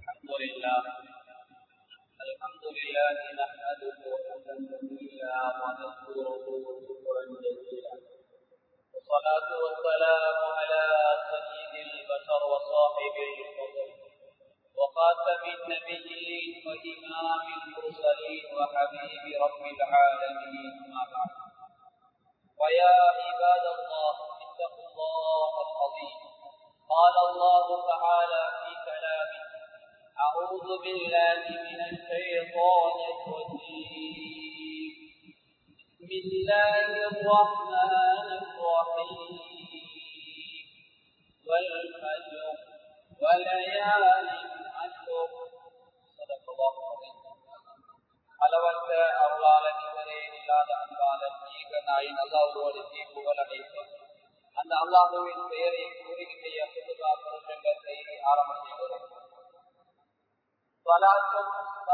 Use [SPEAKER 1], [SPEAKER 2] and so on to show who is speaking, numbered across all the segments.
[SPEAKER 1] الحمد لله الحمد لله نحمده حمدا جميلا ونذكره شكرا جزيلا والصلاة والسلام على سيد البشر وصاحب الفضل وخاتم النبيين وإمام المرسلين وحبيب رب العالمين ما بعد ويا عباد الله اتقوا الله العظيم قال الله تعالى في كلامه أعوذ بالله من الشيطان الرجيم بسم الله الرحمن الرحيم والفجر وليال عشر صدق الله العظيم அளவற்ற அருளாளன் இவரே இல்லாத அன்பாளன் ஈக நாயின் அல்லாஹோடு தீர்ப்புகள் அடைப்போம் அந்த அல்லாஹுவின் பெயரை கூறுகின்ற புதுகா புருஷங்கள் செய்தி ஆரம்பம் செய்கிறோம் சலாத்தும்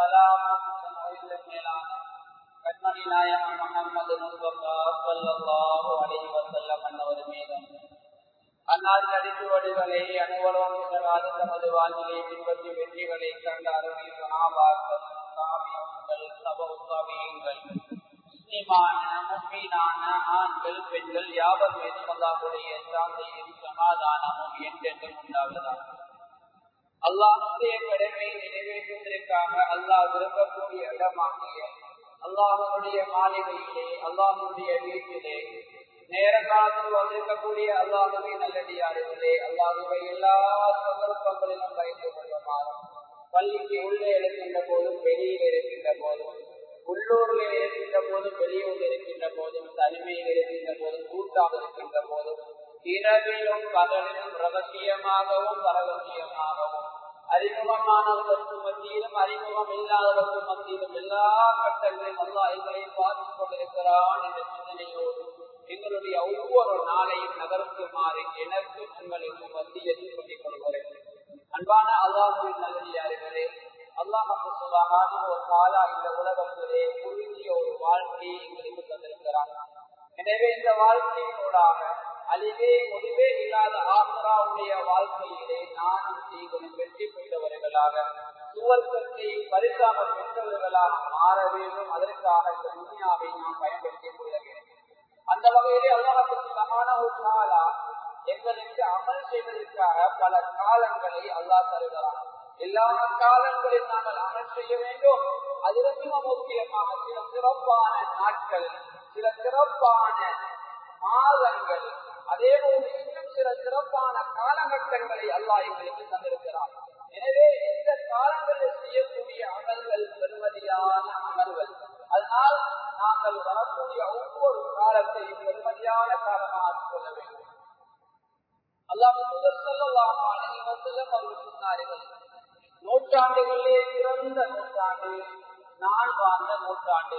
[SPEAKER 1] சலாமும் மேலான கண்மணி நாயகம் முகமது முஸ்தபா சல்லல்லாஹு அலைஹி வஸல்லம் அன்னவர் மீதும் அந்நாள் நடிப்புவடுகளை அனைவரோடு தமது வாழ்விலை பின்பற்றி வெற்றிகளை கண்ட அருளில் சனாபாக்கள் சாமியங்கள் சபௌசாமியங்கள் முஸ்லிமான முஸ்லீனான ஆண்கள் பெண்கள் யாவர் மீதும் அல்லாஹுடைய சாந்தையும் சமாதானமும் என்றென்றும் உண்டாவதுதான் அல்லாஹுடைய கடமையை நிறைவேற்றுவதற்காக அல்லாஹ் விரும்பக்கூடிய இடமாகிய அல்லாஹனுடைய மாளிகையிலே அல்லாஹனுடைய வீட்டிலே நேர காலத்தில் வந்திருக்கக்கூடிய அல்லாஹுவை நல்லடியாடுகளே அல்லாஹுவை எல்லா சந்தர்ப்பங்களிலும் பயந்து கொள்ளுமாறும் பள்ளிக்கு உள்ளே இருக்கின்ற போதும் வெளியில் இருக்கின்ற போதும் உள்ளூரில் இருக்கின்ற போதும் வெளியூரில் இருக்கின்ற போதும் தனிமையில் இருக்கின்ற போதும் கூட்டாக இருக்கின்ற போதும் இரவிலும் பகலிலும் ரகசியமாகவும் பரகசியமாகவும் அறிமுகமானவர்களுக்கு மத்தியிலும் அறிமுகம் இல்லாதவர்களுக்கு மத்தியிலும் எல்லா கட்டங்களிலும் அல்லா எங்களை பார்த்துக் கொண்டிருக்கிறான் என்ற சிந்தனையோடு எங்களுடைய ஒவ்வொரு நாளையும் நகர்த்துமாறு எனக்கும் உங்களுக்கு மத்தியில் சொல்லிக் கொள்கிறேன் அன்பான அல்லாஹுவின் நல்லடியார்களே அல்லாஹு சுபகான ஒரு காலா இந்த உலகத்திலே குறுகிய ஒரு வாழ்க்கையை எங்களுக்கு தந்திருக்கிறார் எனவே இந்த வாழ்க்கையினூடாக அழிவே முடிவே இல்லாத ஆசராவுடைய வாழ்க்கையிலே நானும் நீங்களும் வெற்றி பெற்றவர்களாக சுவர்க்கத்தை பரிசாக பெற்றவர்களாக மாற வேண்டும் அதற்காக இந்த துணியாவை நாம் பயன்படுத்திக் கொள்ள வேண்டும் அந்த வகையிலே அல்லாஹு சுபகான எங்களுக்கு அமல் செய்வதற்காக பல காலங்களை அல்லாஹ் தருகிறார் எல்லா காலங்களில் நாங்கள் அமல் செய்ய வேண்டும் அதில் மிக முக்கியமாக சில சிறப்பான நாட்கள் சில சிறப்பான மாதங்கள் அதே போன்று இன்னும் சில சிறப்பான காலகட்டங்களை அல்லாஹ் எங்களுக்கு தந்திருக்கிறார் எனவே இந்த காலங்களில் செய்யக்கூடிய அமல்கள் பெருமதியான அமல்கள் அதனால் நாங்கள் வரக்கூடிய ஒவ்வொரு காலத்தையும் பெருமதியான காலமாக சொல்ல வேண்டும் அல்லாஹ் சொல்லலாம் அனைவரும் அவர்கள் சொன்னார்கள் நூற்றாண்டுகளிலே சிறந்த நூற்றாண்டு நான் வாழ்ந்த நூற்றாண்டு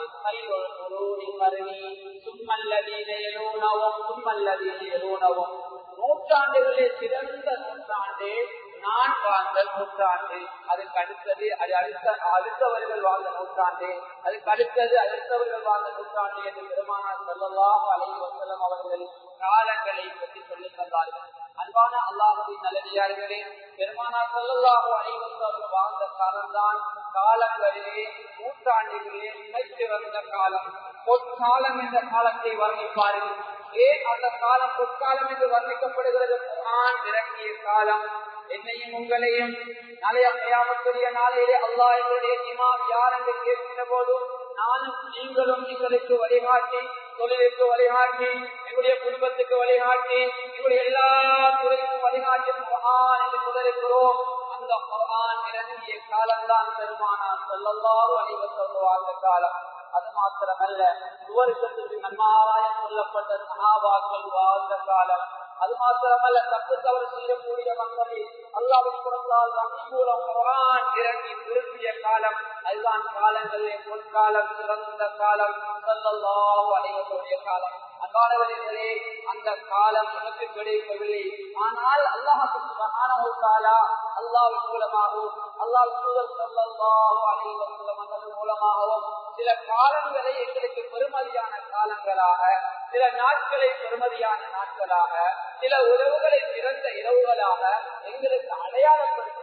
[SPEAKER 1] சும்மல்லதீனவும் சும்மல்லதீனவும் நூற்றாண்டுகளே சிறந்த நூற்றாண்டு நான் வாழ்ந்த நூற்றாண்டு அதுக்கு அடுத்தது அது அடுத்த அடுத்தவர்கள் வாழ்ந்த நூற்றாண்டு அதுக்கு அடுத்தது அடுத்தவர்கள் வாழ்ந்த நூற்றாண்டு என்று பெருமானார் சொல்லலாம் அலை வசலம் அவர்கள் காலங்களை பற்றி சொல்லி தந்தார்கள் அன்பான அல்லாஹின் நல்லடியார்களே பெருமானார் சொல்லலாக அனைவரும் வாழ்ந்த காலம்தான் காலங்களிலே நூற்றாண்டுகளிலே நினைத்து வந்த காலம் பொற்காலம் என்ற காலத்தை வர்ணிப்பார்கள் ஏன் அந்த காலம் பொற்காலம் என்று வர்ணிக்கப்படுகிறது குரான் இறங்கிய காலம் என்னையும் உங்களையும் நாளைய கையாமத்துடைய நாளையிலே அல்லாஹ் எங்களுடைய இமாம் யார் என்று கேட்கின்ற போதும் நானும் நீங்களும் எங்களுக்கு வழிகாட்டி தொழிலுக்கு வழிகாட்டி எங்களுடைய குடும்பத்துக்கு வழிகாட்டி எங்களுடைய எல்லா துறைக்கும் வழிகாட்டி மகான் என்று முதலிருக்கிறோம் அந்த மகான் இறங்கிய காலம்தான் பெருமானார் சொல்லல்லாரும் அனைவர் சொல்லுவாங்க காலம் அது மாத்திரமல்ல சுவருக்கத்துக்கு நன்மாராயம் சொல்லப்பட்ட சகாபாக்கள் வாழ்ந்த காலம் அது மாத்திரமல்ல தப்பு தவறு செய்யக்கூடிய மக்களை அல்லாவின் புறத்தால் வங்கி மூலம் குரான் இறங்கி திரும்பிய காலம் அதுதான் காலங்களிலே பொற்காலம் சிறந்த காலம் சொல்லல்லாஹு அனைவருடைய காலம் அன்பானவர்களே அந்த காலம் எனக்கு கிடைக்கவில்லை ஆனால் அல்லாஹாலா அல்லாவின் மூலமாகவும் அல்லாஹ் சூழல் சொல்லல்லாஹு அனைவரும் மூலமாகவும் சில காலங்களை எங்களுக்கு பெருமதியான காலங்களாக சில நாட்களை பெருமதியான நாட்களாக சில உறவுகளை சிறந்த இரவுகளாக எங்களுக்கு அடையாளப்படுத்தி தந்திருக்கிறார்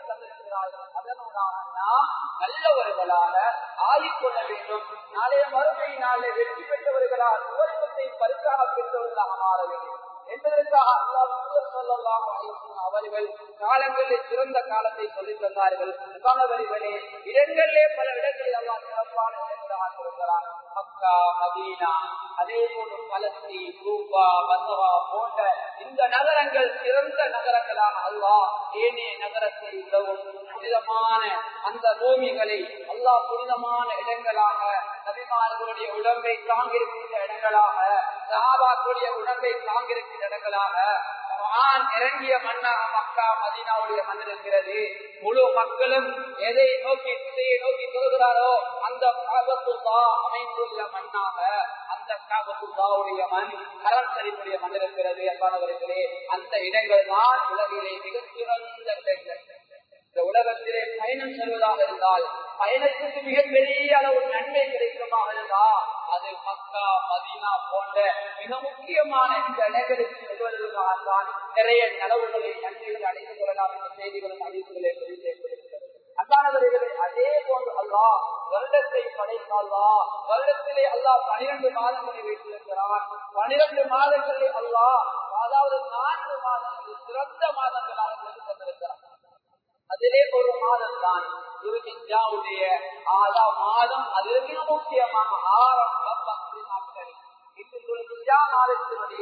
[SPEAKER 1] இருக்கிறார்கள் அதனூடாக நாம் நல்லவர்களாக ஆகிக்கொள்ள வேண்டும் நாளைய மறுமை நாளை வெற்றி பெற்றவர்களால் சுவர்க்கத்தை பரிசாக பெற்றவர்களாக மாற வேண்டும் என்பதற்காக அல்லாஹ் அவர்கள் காலங்களில் சிறந்த காலத்தை சொல்லித் தந்தார்கள் கணவர்களே இடங்களிலே பல இடங்களில் அல்லாஹ் சிறப்பான இடங்களாக இருக்கிறார் மக்கா மதீனா அதே போன்று பலஸ்தீ கூபா பசவா போன்ற இந்த நகரங்கள் சிறந்த நகரங்களாக அல்லாஹ் ஏனைய நகரத்தை விடவும் புனிதமான அந்த பூமிகளை அல்லாஹ் புனிதமான இடங்களாக நபிமார்களுடைய உடம்பை தாங்கியிருக்கின்ற இடங்களாக சஹாபாக்களுடைய உடம்பை தாங்கியிருக்கின்ற இடங்களாக குர்ஆன் இறங்கிய மண்ணாக மக்கா மதீனாவுடைய மண் இருக்கிறது முழு மக்களும் எதை நோக்கி திசையை நோக்கி சொல்கிறாரோ அந்த காபத்துல்லா அமைந்துள்ள மண்ணாக அந்த காபத்துல்லாவுடைய மண் கரம் சரிப்புடைய மண் இருக்கிறது என்பானவர்களே அந்த இடங்கள் தான் உலகிலே மிகச் சிறந்த இடங்கள் இந்த உலகத்திலே பயணம் செல்வதாக இருந்தால் பயணத்துக்கு மிகப்பெரிய அளவு நன்மை கிடைக்குமாக இருந்தால் அது மக்கா மதீனா போன்ற மிக முக்கியமான இந்த இடங்களுக்கு செல்வதற்காகத்தான் நிறைய நலவுகளை நன்மைகளை அடைந்து கொள்ளலாம் என்ற செய்திகளும் அறிவிப்புகளை பதிவு செய்யப்படுகிறது அல்லாதவர்களே அதே போன்று அல்லாஹ் வருடத்தை படைத்தால்லா வருடத்திலே அல்லாஹ் பனிரெண்டு மாதங்களை வைத்திருக்கிறான் பனிரெண்டு மாதங்களில் அல்லாஹ் அதாவது நான்கு மாதங்களில் சிறந்த மாதங்களாக தந்திருக்கிறான் அதிலே ஒரு மாதம் தான் துருகிஜாவுடைய ஆதா மாதம் அதில் மிக முக்கியமான ஆரம்பம் பத்து நாட்கள் இந்த துருகிஜா மாதத்தினுடைய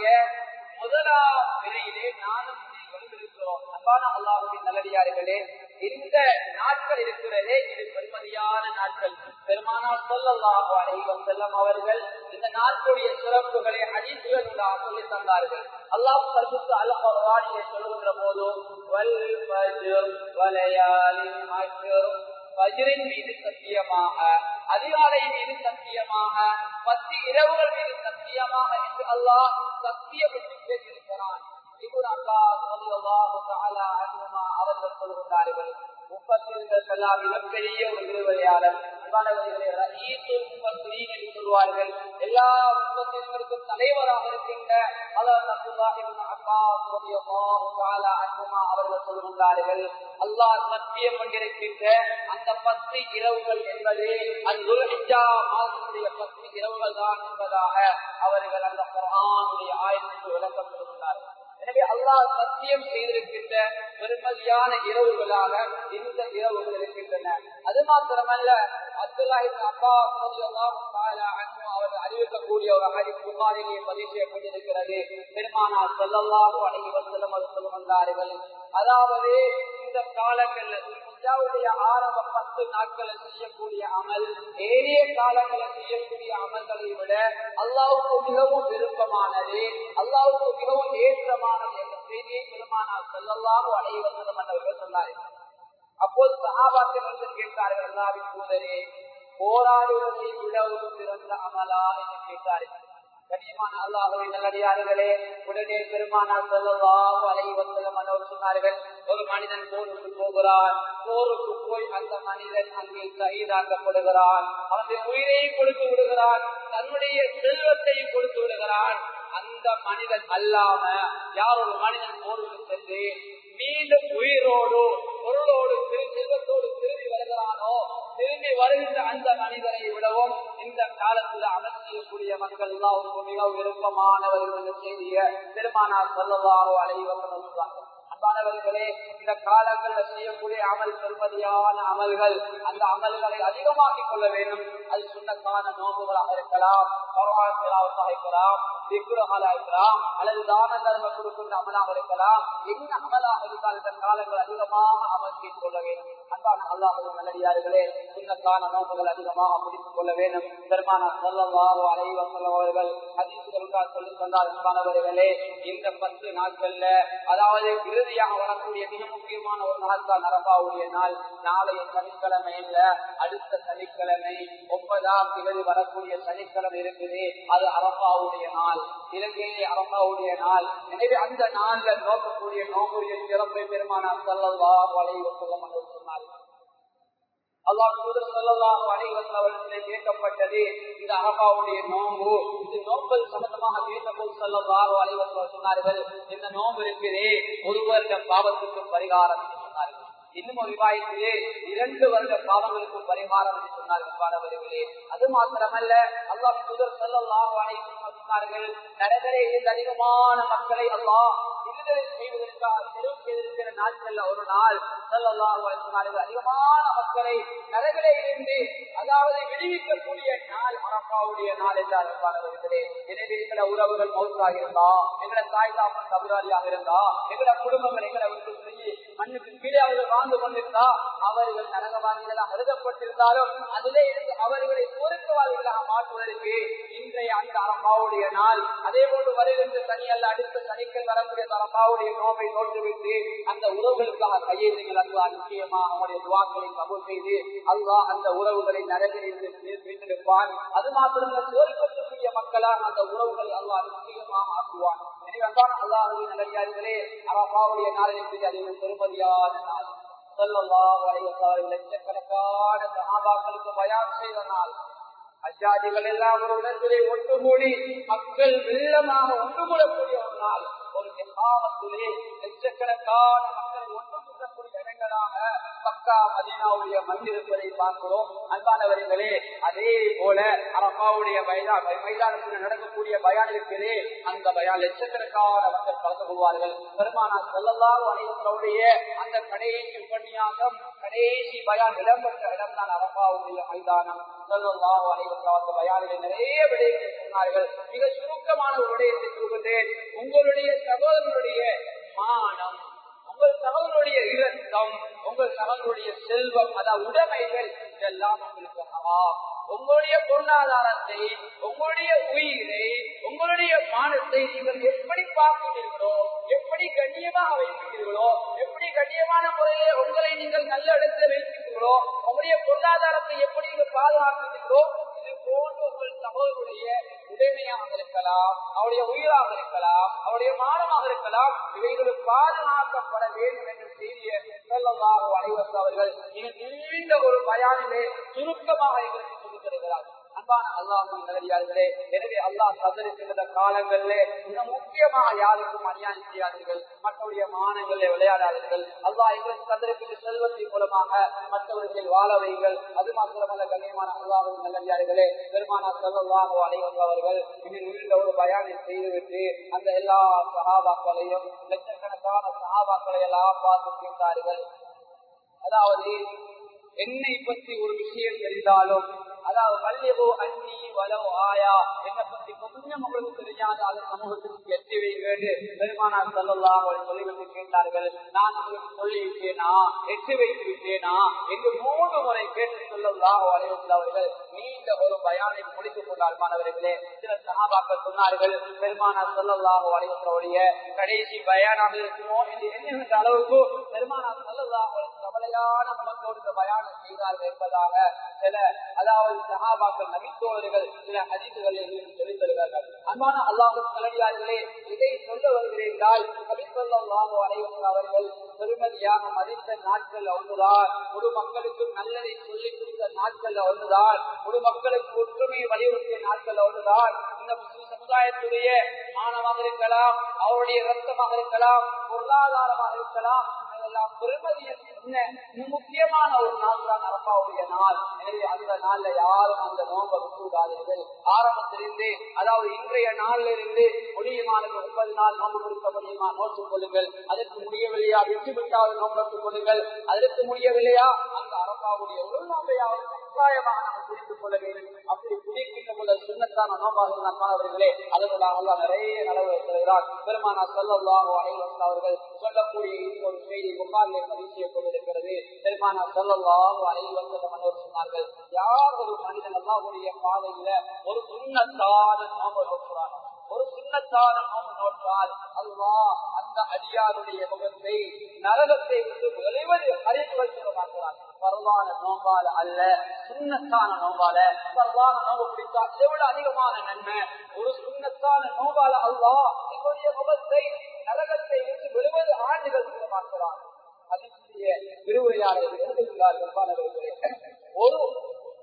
[SPEAKER 1] முதலாம் விலையிலே நானும் நீங்களும் இருக்கிறோம் அன்பான அல்லாஹுவின் நல்லடியார்களே இந்த நாட்கள் இருக்கிறதே இது பெருமதியான நாட்கள் பெருமானார் சொல்லல்லாஹு அலைவம் செல்லம் அவர்கள் இந்த நாட்களுடைய சிறப்புகளை அடித்துவதாக சொல்லி தந்தார்கள் அல்லாஹ் பரிசுத்த அல்குர்ஆனிலே சொல்லுகின்ற போது வல் ஃபஜ்ர் வலயாலின் அஷ்ர் வஜ்ரின் மீது சத்தியமாக அதிகாலை மீது சத்தியமாக பத்து இரவுகள் மீது சத்தியமாக என்று அல்லாஹ் சத்தியப்பட்டு பேசியிருக்கிறான் அவர்கள் சொல்கிறார்கள் முப்பத்திரங்களுக்கெல்லாம் மிகப்பெரிய ஒரு விருவதையாளர் சொல்வார்கள் எல்லா முப்பத்தினருக்கும் தலைவராக இருக்கின்ற அவர்கள் சொல்கின்றார்கள் அல்லாஹ் சத்தியம் கொண்டிருக்கின்ற அந்த பத்து இரவுகள் என்பது அந்த மாதத்துடைய பத்து இரவுகள் தான் என்பதாக அவர்கள் அந்த குரானுடைய ஆயிரத்துக்கு விளக்கம் கொடுக்கிறார்கள் எனவே அல்லாஹ் சத்தியம் செய்திருக்கின்ற பெருமதியான இரவுகளாக இந்த இரவுகள் இருக்கின்றன அது மாத்திரமல்ல அப்துல்லாஹின் அப்பா அவர்கள் அறிவிக்கக்கூடிய ஒரு ஹரி புகாரிலே பதிவு செய்யப்பட்டிருக்கிறது பெருமானார் செல்லல்லாக அடங்கி வசலம் அவர் சொல்லுகின்றார்கள் அதாவது இந்த காலங்களில் இஜாவுடைய ஆரம்ப பத்து நாட்களை செய்யக்கூடிய அமல் ஏரிய காலங்களை செய்யக்கூடிய அமல்களை விட அல்லாவுக்கு மிகவும் விருப்பமானது அல்லாவுக்கு மிகவும் ஏற்றமானது என்ற செய்தியை பெருமானார் செல்லல்லாக அடைவதம் அவர்கள் சொன்னார்கள் அப்போது சகாபாக்கள் வந்து கேட்டார்கள் அல்லாவின் தூதரே போராடுவதை விடவும் சிறந்த அமலா என்று கேட்டார்கள் கண்ணியமான அல்லாஹுவின் நல்லடியார்களே உடனே பெருமானார் சொல்லலாம் அலைவசலம் அவர் சொன்னார்கள் ஒரு மனிதன் போருக்கு போகிறான் போருக்கு போய் அந்த மனிதன் அங்கே கைதாக்கப்படுகிறான் அவனுடைய உயிரை கொடுத்து விடுகிறான் தன்னுடைய செல்வத்தை கொடுத்து விடுகிறான் அந்த மனிதன் அல்லாம யார் ஒரு மனிதன் போருக்கு சென்று மீண்டும் உயிரோடு பொருளோடு திரு செல்வத்தோடு திரும்பி வருகிறானோ திரும்பி வருகின்ற அந்த மனிதனை விடவும் இந்த காலத்தில் அமல் செய்யக்கூடிய மக்கள் எல்லாம் மிகவும் விருப்பமானவர்கள் என்ற செய்திய பெருமானார் சொல்லவாரோ அலைவசம் சொல்றாங்க அன்பானவர்களே இந்த காலங்களில் செய்யக்கூடிய அமல் பெருமதியான அமல்கள் அந்த அமல்களை அதிகமாக்கிக் கொள்ள வேண்டும் அது சுண்ணக்கான நோம்புகளாக இருக்கலாம் பரவாயில்லாவாக இருக்கலாம் திக்குரகளாக இருக்கலாம் அல்லது தான தர்ம கொடுக்கின்ற அமலாக இருக்கலாம் என்ன அமலாக இருந்தால் இந்த காலங்கள் அதிகமாக அமல் செய்து கொள்ள வேண்டும் அன்பான அல்லாஹ் நல்லடியார்களே சுண்ணக்கான நோம்புகள் அதிகமாக முடித்துக் கொள்ள வேண்டும் பெருமான சொல்லவாரோ அலைவசம் அவர்கள் அதிசுகளுக்காக சொல்லி சொன்னார் அன்பானவர்களே இந்த பத்து நாட்கள்ல அதாவது இறுதியாக வரக்கூடிய மிக முக்கியமான ஒரு நாள் தான் நரபாவுடைய நாள் நாளைய சனிக்கிழமை இல்ல அடுத்த சனிக்கிழமை ஒன்பதாம் தேதி வரக்கூடிய சனிக்கிழமை இருக்குது அது அரபாவுடைய நாள் இலங்கையிலே அரபாவுடைய நாள் எனவே அந்த நாள்ல நோக்கக்கூடிய நோக்குடைய சிறப்பை பெருமானார் செல்லவா வளைவு சொல்ல சொன்னார் அல்லாஹ் தூதர் சொல்லலாம் அனைவரும் அவர்களிடத்திலே கேட்கப்பட்டது இந்த அரபாவுடைய நோம்பு இது நோம்பல் சம்பந்தமாக கேட்டபோது சொல்லலாம் அனைவரும் சொன்னார்கள் இந்த நோம்பு இருக்கிறே ஒருவருடைய பாவத்துக்கு பரிகாரம் என்று சொன்னார்கள் இன்னும் ஒரு விவாயத்திலே இரண்டு வருட பாவங்களுக்கும் பரிகாரம் என்று சொன்னார்கள் பாடவர்களே அது மாத்திரமல்ல அல்லாஹ் புதர் செல்லாம் சொன்னார்கள் நரகரை இருந்து அதிகமான மக்களை அல்லாஹ் விடுதலை செய்வதற்காக தெரிவு செய்திருக்கிற நாட்கள்ல ஒரு நாள் செல்லலாம் சொன்னார்கள் அதிகமான மக்களை நரகரை இருந்து அதாவது விடுவிக்கக்கூடிய நாள் அரப்பாவுடைய நாள் என்றார் பாடவர்களே எனவே எங்கள உறவுகள் மௌத்தாக இருந்தா எங்கள தாய் தாப்பன் தகுதாரியாக இருந்தா எங்கள குடும்பங்கள் எங்களை விட்டு செய்ய மண்ணுக்கு கீழே அவர்கள் வாழ்ந்து கொண்டிருந்தா அவர்கள் நரகவாதிகளாக எழுதப்பட்டிருந்தாலும் அதிலே இருந்து அவர்களை பொருத்தவாதிகளாக மாற்றுவதற்கு இன்றைய அந்த அரம்பாவுடைய நாள் அதே போன்று வருகின்ற சனி அல்ல அடுத்த சனிக்கள் வரக்கூடிய அரம்பாவுடைய நோவை தோற்றுவிட்டு அந்த உறவுகளுக்காக கையெழுங்கள் அல்லா நிச்சயமா அவங்களுடைய துவாக்களை கபூல் செய்து அல்லா அந்த உறவுகளை நரகிலிருந்து மீட்டெடுப்பான் அது மாத்திரமல்ல சோர்க்கக்கூடிய மக்களால் அந்த உறவுகளை அல்லா நிச்சயமாக ஆக்குவான் எனவே அன்பான அல்லாஹுவின் நல்லடியார்களே அரபாவுடைய நாளில் அது ஒரு பெருமதியான நாள் லட்சக்கணக்கான சகாபாக்களுக்கு பயான் செய்த நாள் அஜாதிகள் எல்லாம் ஒரு இடத்திலே ஒட்டுமூடி மக்கள் வெள்ளமாக ஒன்றுகூடக்கூடிய ஒரு நாள் ஒரு கிராமத்திலே லட்சக்கணக்கான மக்கள் ஒன்று கூடக்கூடிய இடங்களாக மக்கா மதீனாவுடைய மண் இருப்பதை பார்க்கிறோம் அன்பானவர்களே அதே போல அரப்பாவுடைய மைதான மைதானத்தில் நடக்கக்கூடிய பயான் இருக்கிறே அந்த பயான் லட்சக்கணக்கான மக்கள் கலந்து கொள்வார்கள் பெருமானா செல்லல்லாத அனைவருடைய அந்த கடைசி உபன்யாசம் கடைசி பயான் இடம்பெற்ற இடம் தான் அரப்பாவுடைய மைதானம் செல்லல்லாத அனைவருக்கு பயானில் நிறைய விடயங்களை சொன்னார்கள் மிக சுருக்கமான ஒரு விடயத்தை சொல்கின்றேன் உங்களுடைய சகோதரனுடைய மானம் உங்கள் சகோதரனுடைய இரத்தம் உங்கள் சகோதரனுடைய செல்வம் அதாவது உடைமைகள் இதெல்லாம் உங்களுக்கு ஹராம் உங்களுடைய பொருளாதாரத்தை உங்களுடைய உயிரை உங்களுடைய மானத்தை நீங்கள் எப்படி பார்க்கிறீர்களோ எப்படி கண்ணியமாக வைக்கிறீர்களோ எப்படி கண்ணியமான முறையிலே உங்களை நீங்கள் நல்ல இடத்துல வைக்கிறீர்களோ உங்களுடைய பொருளாதாரத்தை எப்படி நீங்கள் பாதுகாக்கிறீர்களோ இது போன்று உங்கள் சகோதரருடைய உடைமையாக இருக்கலாம் அவருடைய உயிராக இருக்கலாம் அவருடைய மானமாக இருக்கலாம் இவைகள் பாதுகாக்கப்பட வேண்டும் என்று செய்திய செல்லமாக அனைவரும் அவர்கள் மிக நீண்ட ஒரு பயானிலே சுருக்கமாக எங்களுக்கு சொல்லித் தருகிறார் அன்பான அல்லாஹின் நல்லடியார்களே எனவே அல்லாஹ் சந்தரிக்கின்ற காலங்களிலே மிக முக்கியமாக யாருக்கும் அநியாயம் செய்யாதீர்கள் மற்றவருடைய மானங்களிலே விளையாடாதீர்கள் அல்லாஹ் எங்களுக்கு சந்தரிக்கின்ற செல்வத்தின் மூலமாக மற்றவர்களை வாழ வைங்கள் அது மாத்திரமல்ல கண்ணியமான அல்லாஹின் நல்லடியார்களே பெருமானா செல்லல்லாஹோ அனைவரும் அவர்கள் இதில் உள்ள ஒரு பயானை செய்துவிட்டு அந்த எல்லா சகாபாக்களையும் லட்சக்கணக்கான சகாபாக்களை எல்லாம் பார்த்து கேட்டார்கள் அதாவது என்னை பற்றி ஒரு விஷயம் தெரிந்தாலும் அதாவது வல்லியவோ அன்னி வலோ ஆயா என்னை பற்றி கொஞ்சம் உங்களுக்கு தெரியாது அது சமூகத்திற்கு எட்டி வைக்கிறது பெருமானார் சொல்லலாம் அவர்கள் சொல்லி வந்து கேட்டார்கள் நான் உங்களுக்கு சொல்லி விட்டேனா எட்டி வைத்து விட்டேனா என்று மூன்று முறை கேட்டு சொல்லலாம் அவர்கள் நீண்ட ஒரு பயானை முடித்துக் கொண்டார் மாணவர்களே சில சகாபாக்கள் சொன்னார்கள் பெருமானார் சொல்லலாம் அலைவர்களுடைய கடைசி பயானாக இருக்குமோ என்று எண்ணுகின்ற அளவுக்கு பெருமானார் சொல்லலாம் கவலையான முகத்தோடு இந்த பயானம் செய்தார்கள் என்பதாக சில அதாவது சகாபாக்கள் நபித்தோழர்கள் சில ஹதீசுகளை சொல்லித் தருவார்கள் அன்பான அல்லாஹு கலடியார்களே இதை சொல்ல வருகிறீர்கள் நபித்தொல்லாஹோ அனைவரும் அவர்கள் பெருமதியாக மதித்த நாட்கள் ஒன்றுதான் ஒரு மக்களுக்கு நல்லதை சொல்லிக் கொடுத்த நாட்கள் ஒன்றுதான் ஒரு மக்களுக்கு ஒற்றுமையை வலியுறுத்திய நாட்கள் ஒன்றுதான் இந்த முஸ்லிம் சமுதாயத்துடைய மானமாக இருக்கலாம் அவருடைய ரத்தமாக இருக்கலாம் பொருளாதாரமாக இருக்கலாம் அதெல்லாம் பெருமதியை முக்கியமான ஒரு நாள் தான் அரப்பாவுடைய நாள் எனவே அந்த நாள்ல யாரும் அந்த நோன்பை விட்டுவிடாதீர்கள் ஆரம்பத்திலிருந்து அதாவது இன்றைய நாள்ல இருந்து முடியுமானுக்கு முப்பது நாள் நோன்பு கொடுக்க முடியுமா நோட்டுக் கொள்ளுங்கள் அதற்கு முடியவில்லையா வெற்றி விட்டாவது நோன்பு கொள்ளுங்கள் அதற்கு முடியவில்லையா அந்த அரப்பாவுடைய ஒரு நோம்பையாவது கட்டாயமாக நாம் புரிந்து கொள்ள வேண்டும் அப்படி புரிக்கின்ற போது சுண்ணத்தான நோம்பாக நண்பர்களே அதற்காக நிறைய நடவு இருக்கிறார் பெருமானா சொல்லல்லாஹோ அனைவரும் அவர்கள் சொல்லக்கூடிய இன்னொரு செய்தி புகாரிலே பதிவு செய்யப்பட்டிருக்கிறது பெருமானா சொல்லல்லாஹோ அனைவரும் மன்னர் சொன்னார்கள் யார் ஒரு மனிதன் அல்லாஹுடைய பாதையில ஒரு சுண்ணத்தான நோம்பு நோக்குறான் ஒரு சுண்ணத்தான நோம்பு நோட்டால் அல்லா அந்த அடியாருடைய முகத்தை நரகத்தை விட்டு விளைவது அறிந்து வைக்க மாட்டார் பரவான நோம்பால அல்ல சுண்ணத்தான நோம்பால பரவான நோம்பு பிடித்தா இதை விட அதிகமான நன்மை ஒரு சுண்ணத்தான நோம்பால அல்லா எங்களுடைய முகத்தை நரகத்தை விட்டு விழுவது ஆண்டுகள் கூட பார்க்கிறார் அதனுடைய விரிவுரையாளர்கள் எழுதுகிறார்கள் ஒரு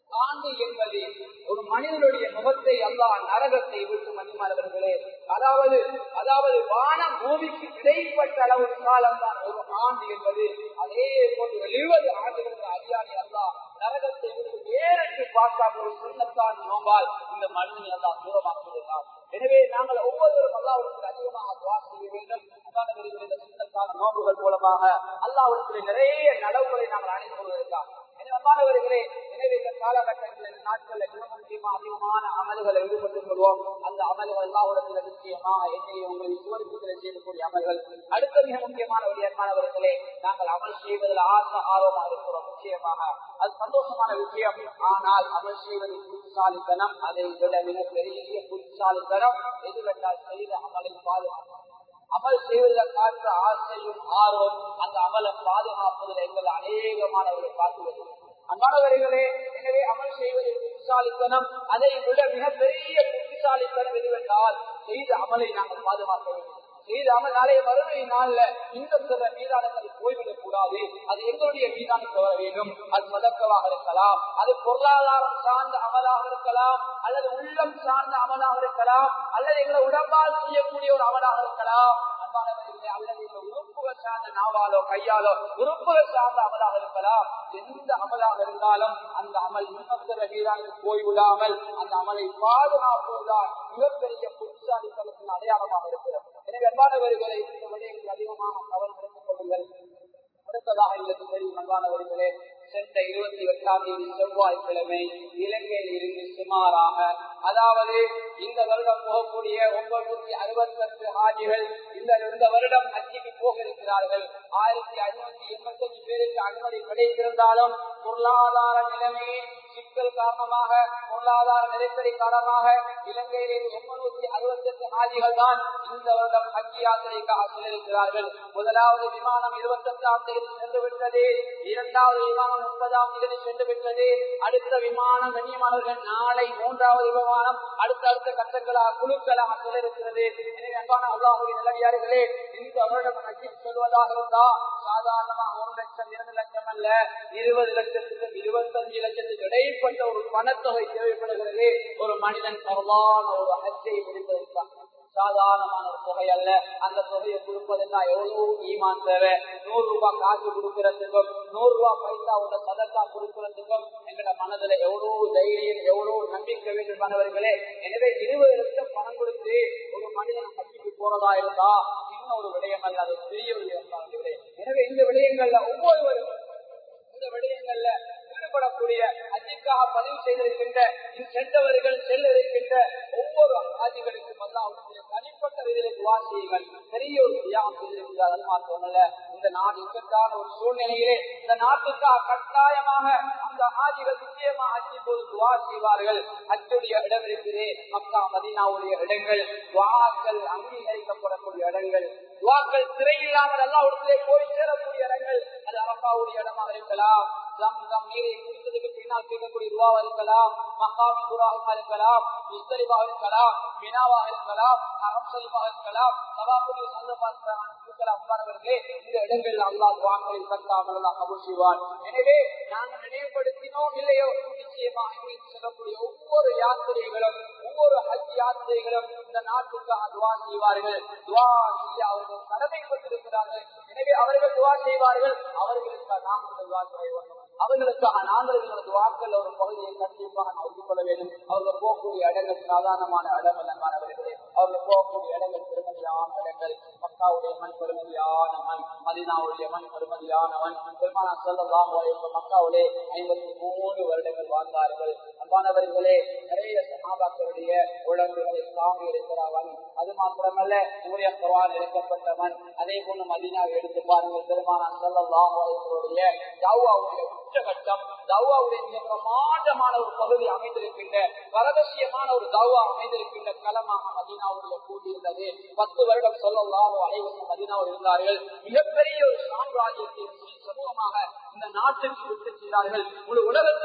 [SPEAKER 1] ஆண்டு என்பது ஒரு மனிதனுடைய முகத்தை அல்லா நரகத்தை விட்டு மணிமாறவர்களே அதாவது அதாவது வான பூமிக்கு இடைப்பட்ட அளவு காலம் தான் ஒரு ஆண்டு என்பது அதே போன்று எழுபது ஆண்டுகளுக்கு அதிகாரி அல்லா நரகத்தை விட்டு வேறென்று பார்க்காம ஒரு சுண்ணத்தான் நோம்பால் இந்த மனிதனை அல்லா தூரமாக்குகிறார் எனவே நாங்கள் ஒவ்வொருவரும் அல்லாவுக்கு அதிகமாக துவா செய்ய வேண்டும் இந்த சுண்ணத்தான நோம்புகள் மூலமாக அல்லாவுக்கு நிறைய நடவுகளை நாங்கள் அணிந்துள்ளதற்காக அன்பானவர்களே எனவே இந்த காலகட்டத்தில் இந்த நாட்களில் மிக முக்கியமா அதிகமான அமல்களை ஈடுபட்டுக் கொள்வோம் அந்த அமல்கள் எல்லாவிடத்தில் நிச்சயமாக என்னையை உங்களை சுவரிப்புகளை செய்யக்கூடிய அமல்கள் அடுத்த மிக முக்கியமான ஒரு ஏற்பானவர்களே நாங்கள் அமல் செய்வதில் ஆசை ஆர்வமாக இருக்கிறோம் நிச்சயமாக அது சந்தோஷமான விஷயம் ஆனால் அமல் செய்வது புத்திசாலித்தனம் அதை விட மிக பெரிய புத்திசாலித்தனம் எதுவென்றால் செய்த அமலை பாதுகாக்கும் அமல் செய்வதில் காற்ற ஆசையும் ஆர்வம் அந்த அமலை பாதுகாப்பதில் எங்கள் அநேகமானவர்களை பார்த்து அன்பானவர்களே எனவே அமல் செய்வது புத்திசாலித்தனம் அதை விட மிகப்பெரிய புத்திசாலித்தனம் எதுவென்றால் செய்த அமலை நாங்கள் பாதுகாக்க வேண்டும் செய்த அமல் நாளைய வறுமை நாள்ல இந்த சில மீதானங்கள் போய்விடக் கூடாது அது எங்களுடைய மீதானுக்கு வர வேண்டும் அது மதக்கவாக இருக்கலாம் அது பொருளாதாரம் சார்ந்த அமலாக இருக்கலாம் அல்லது உள்ளம் சார்ந்த அமலாக இருக்கலாம் அல்லது எங்களை உடம்பால் செய்யக்கூடிய ஒரு அமலாக இருக்கலாம் அன்பானவர்களே அல்லது எங்களை உறுப்புகள் சார்ந்த நாவாலோ கையாலோ உறுப்புகள் சார்ந்த அமலாக இருக்கலாம் எந்த அமலாக இருந்தாலும் அந்த அமல் இன்னொரு மீதானுக்கு போய்விடாமல் அந்த அமலை பாதுகாப்பதுதான் மிகப்பெரிய புத்திசாலித்தனத்தின் அடையாளமாக இருக்கிறது எனவே அன்பானவர்களை இந்த விடயங்கள் அதிகமாக கவனம் எடுத்துக் கொள்ளுங்கள் அடுத்ததாக எங்களுக்கு தெரியும் அன்பானவர்களே சென்ற இருபத்தி எட்டாம் தேதி செவ்வாய்க்கிழமை இலங்கையில் இருந்து சுமாராக அதாவது இந்த வருடம் போகக்கூடிய ஒன்பது அறுபத்தெட்டு ஹாஜிகள் இந்த இந்த வருடம் அச்சிக்கு போக இருக்கிறார்கள் ஆயிரத்தி ஐநூத்தி எண்பத்தி அஞ்சு பேருக்கு அனுமதி கிடைத்திருந்தாலும் பொருளாதார நிலைமையின் சிக்கல் காரணமாக பொருளாதார நெருக்கடி காரணமாக இலங்கையிலே எண்ணூத்தி அறுபத்தி எட்டு ஹாஜிகள் தான் இந்த வருடம் ஹஜ் யாத்திரைக்காக சென்றிருக்கிறார்கள் முதலாவது விமானம் இருபத்தி எட்டாம் தேதி சென்று விட்டது இரண்டாவது விமானம் முப்பதாம் தேதி சென்று விட்டது அடுத்த விமானம் கண்ணியமானவர்கள் நாளை மூன்றாவது விமானம் அடுத்த அடுத்த கட்டங்களாக குழுக்களாக செல்லிருக்கிறது எனவே அன்பான அல்லாஹுடைய நிலவியார்களே இந்த வருடம் ஹஜ்ஜி செல்வதாக இருந்தா சாதாரணமாக ஒரு லட்சம் இரண்டு லட்சம் அல்ல இருபது லட்சத்துக்கும் இருபத்தஞ்சு லட்சத்துக்கு இடைப்பட்ட ஒரு பணத்தொகை தேவைப்படுகிறது ஒரு மனிதன் பரவான ஒரு ஹஜ்ஜை முடிப்பதற்காக சாதாரணமான ஒரு தொகை அல்ல அந்த தொகையை கொடுப்பதுன்னா எவ்வளவு ஈமான் தேவை நூறு ரூபாய் காசு கொடுக்கறதுக்கும் நூறு ரூபாய் பைசா உள்ள சதக்கா கொடுக்கறதுக்கும் எங்கட மனதுல எவ்வளவு தைரியம் எவ்வளவு நம்பிக்கை வேண்டுமானவர்களே எனவே இருபது லட்சம் பணம் கொடுத்து ஒரு மனிதன் கட்சிக்கு போறதா இருந்தா இன்னொரு விடயம் அல்ல அது பெரிய விடயம் எனவே இந்த விடயங்கள்ல ஒவ்வொருவரும் இந்த விடயங்கள்ல ஈடுபடக்கூடிய அஜிக்காக பதிவு செய்திருக்கின்ற சென்றவர்கள் செல்ல இருக்கின்ற ஒவ்வொரு ஆதிகளுக்கும் அல்லாவுடைய தனிப்பட்ட விதிலை வாசியங்கள் பெரிய ஒரு தியாகம் செய்திருக்கிறார் அது மாத்திரமல்ல இந்த நாடு இக்கட்டான ஒரு சூழ்நிலையிலே இந்த நாட்டுக்காக கட்டாயமாக அந்த ஆதிகள் நிச்சயமாக அஜி போது துவா செய்வார்கள் அச்சுடைய இடம் இருக்குது மக்கா மதினாவுடைய இடங்கள் துவாக்கள் அங்கீகரிக்கப்படக்கூடிய இடங்கள் துவாக்கள் திரையில்லாமல் அல்லாவுடைய போய் சேரக்கூடிய இடங்கள் அது அரப்பாவுடைய இடமாக இருக்கலாம் ஜம்சம் நீரை குடித்ததுக்கு பின்னால் கேட்கக்கூடிய துவாவா இருக்கலாம் மக்காமி துவாக இருக்கலாம் முஸ்தலிபாக இருக்கலாம் மினாவாக இருக்கலாம் அறம் சலிபாக இருக்கலாம் சபாபுரிய சந்தமாக இருக்கலாம் உட்கார்ந்தவர்களே இந்த இடங்கள் அல்லா துவாக்களில் கட்டாமல் அல்லா கபூல் செய்வான் எனவே நாங்கள் நினைவுபடுத்தினோம் இல்லையோ நிச்சயமாக எங்களுக்கு செல்லக்கூடிய ஒவ்வொரு யாத்திரைகளும் ஒவ்வொரு ஹஜ் யாத்திரைகளும் இந்த நாட்டுக்காக துவா செய்வார்கள் துவா செய்ய அவர்கள் கடமைப்பட்டிருக்கிறார்கள் எனவே அவர்கள் துவா செய்வார்கள் அவர்களுக்காக நாங்கள் துவா செய்வோம் அவர்களுக்காக நாங்கள் எங்களது வாக்கள் ஒரு பகுதியை கண்டிப்பாக நோக்கிக் கொள்ள வேண்டும் அவர்கள் போகக்கூடிய இடங்கள் சாதாரணமான இடம் அல்லமானவர்களே அவர்கள் போகக்கூடிய இடங்கள் பெருமதியான இடங்கள் மக்காவுடைய மண் பெருமதியான மண் மதினாவுடைய மண் பெருமதியானவன் பெருமானா சொல்லலாம் மக்காவுடைய ஐம்பத்தி மூணு வருடங்கள் வாழ்ந்தார்கள் அன்பானவர்களே நிறைய சமாபாக்களுடைய உடம்புகளை தாங்கி இருக்கிறவன் அது மாத்திரமல்ல சூரிய குரான் இறக்கப்பட்டவன் அதே போன்று மதினாவை எடுத்து பாருங்கள் பெருமானா சொல்லலாம் அவர்களுடைய ஜாவாவுடைய உச்சகட்டம் தௌவாவுடைய மிக பிரமாண்டமான ஒரு பகுதி அமைந்திருக்கின்ற பரதசியமான ஒரு தௌவா அமைந்திருக்கின்ற களமாக மதினாவுடைய கூட்டியிருந்தது பத்து வருடம் சொல்லலாம் அனைவரும் மதினாவில் இருந்தார்கள் மிகப்பெரிய ஒரு சாம்ராஜ்யத்தின் சமூகமாக இந்த நாட்டுக்கு விட்டு சென்றார்கள் ஒரு உலகத்துக்கு விட்டு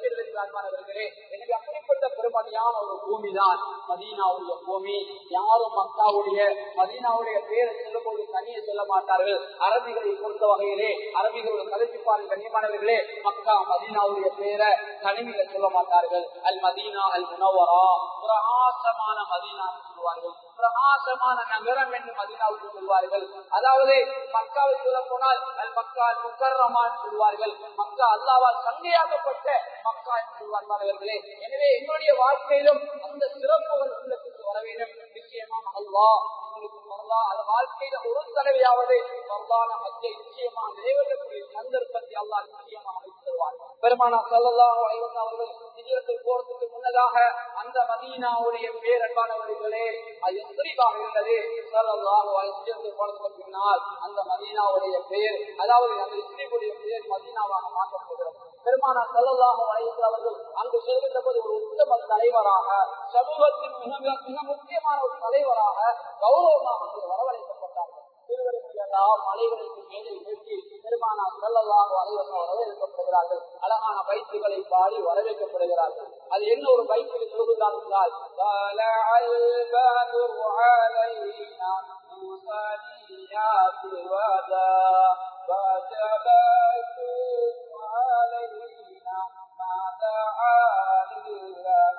[SPEAKER 1] பட்டியலிருக்கிறார்களே எனவே அப்படிப்பட்ட பெருமதியான ஒரு பூமி தான் மதீனாவுடைய பூமி யாரும் மக்காவுடைய மதீனாவுடைய பேரை சொல்லும்போது தனியே சொல்ல மாட்டார்கள் அரபிகளை பொறுத்த வகையிலே அரபிகளோட கருத்திப்பாடு கண்ணியமானவர்களே மக்கா மதீனாவுடைய பேரை தனிமையில சொல்ல மாட்டார்கள் அல் மதீனா அல் முனவரா பிரகாசமான மதீனா என்று சொல்வார்கள் பிரகாசமான நகரம் என்று மதீனாவுக்கு சொல்வார்கள் அதாவது மக்காவை சொல்ல போனால் அல் மக்கா அல் முக்கர்ரமான் சொல்வார்கள் மக்கா அல்லாவால் சங்கையாக்கப்பட்ட மக்கா என்று சொல்வார்களே எனவே எங்களுடைய வாழ்க்கையிலும் அந்த சிறப்பு ஒரு உள்ளத்துக்கு வர வேண்டும் நிச்சயமாக அல்லா உங்களுக்கு மறந்தா அந்த வாழ்க்கையில ஒரு தடவையாவது மறந்தான மத்திய நிச்சயமாக நிறைவேற்றக்கூடிய சந்தர்ப்பத்தை அல்லா நிச்சயமாக அமைத்து தருவார் பெருமானா சொல்லலாம் அவர்கள் நிஜத்தில் போறதுக்கு முன்னதாக அந்த மதீனாவுடைய பேர் அன்பானவர்களே அது எத்தனைவாக இருந்தது சொல்லலாம் நிஜத்தில் போறதுக்கு பின்னால் அந்த மதீனாவுடைய பேர் அதாவது அந்த இஸ்ரீவுடைய பேர் மதீனாவாக மாற்றப்படுகிறது பெருமானா செல்லதாக அவர்கள் அங்கு செல்கின்ற போது ஒரு உத்தம தலைவராக சமூகத்தின் மிக மிக முக்கியமான ஒரு தலைவராக கௌரவமாக அங்கு வரவழைக்கப்பட்டார்கள் திருவருமையெல்லாம் மலைகளுக்கு மேலே நிறுத்தி பெருமானா செல்லதாக அனைவரும் வரவேற்கப்படுகிறார்கள் அழகான பைக்குகளை பாடி வரவேற்கப்படுகிறார்கள் அது என்ன ஒரு பைக்கில் சொல்கிறார் என்றால் ثنيات الوداع وجبت علينا ما دعا لله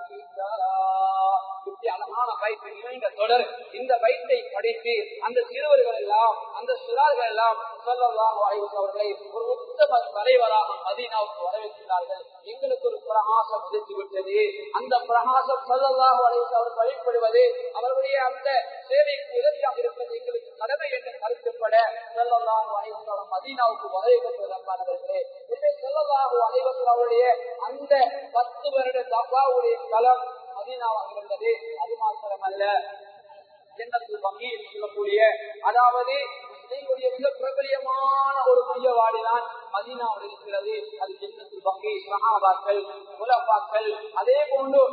[SPEAKER 1] இப்படி அழகான பைத்து நீண்ட தொடர் இந்த பைத்தை படித்து அந்த சிறுவர்கள் எல்லாம் அந்த சிறார்கள் எல்லாம் சொல்லலாம் அவர்களை ஒரு உத்தம தலைவராக மதீனாவுக்கு வரவேற்கிறார்கள் எங்களுக்கு ஒரு பிரகாசம் உதித்து விட்டது அந்த பிரகாசம் சொல்லலாம் அவர் வழிபடுவது அவர்களுடைய அந்த சேவைக்கு உதவியாக இருப்பது எங்களுக்கு கடமை என்று கருத்துப்பட சொல்லலாம் மதீனாவுக்கு வரவேற்கிறவர்களே எனவே சொல்லலாம் அவருடைய அந்த பத்து வருட தப்பாவுடைய களம் மதீனாவாக இருந்தது அது மாத்திரமல்ல ஜன்னத்தில் வங்கியில் சொல்லக்கூடிய அதாவது முஸ்லீம்களுடைய மிக பிரபலியமான ஒரு மையவாடிதான் மதீனாவில் இருக்கிறது அது ஜன்னத்தில் வங்கி சஹாபாக்கள் முலப்பாக்கள் அதே போன்று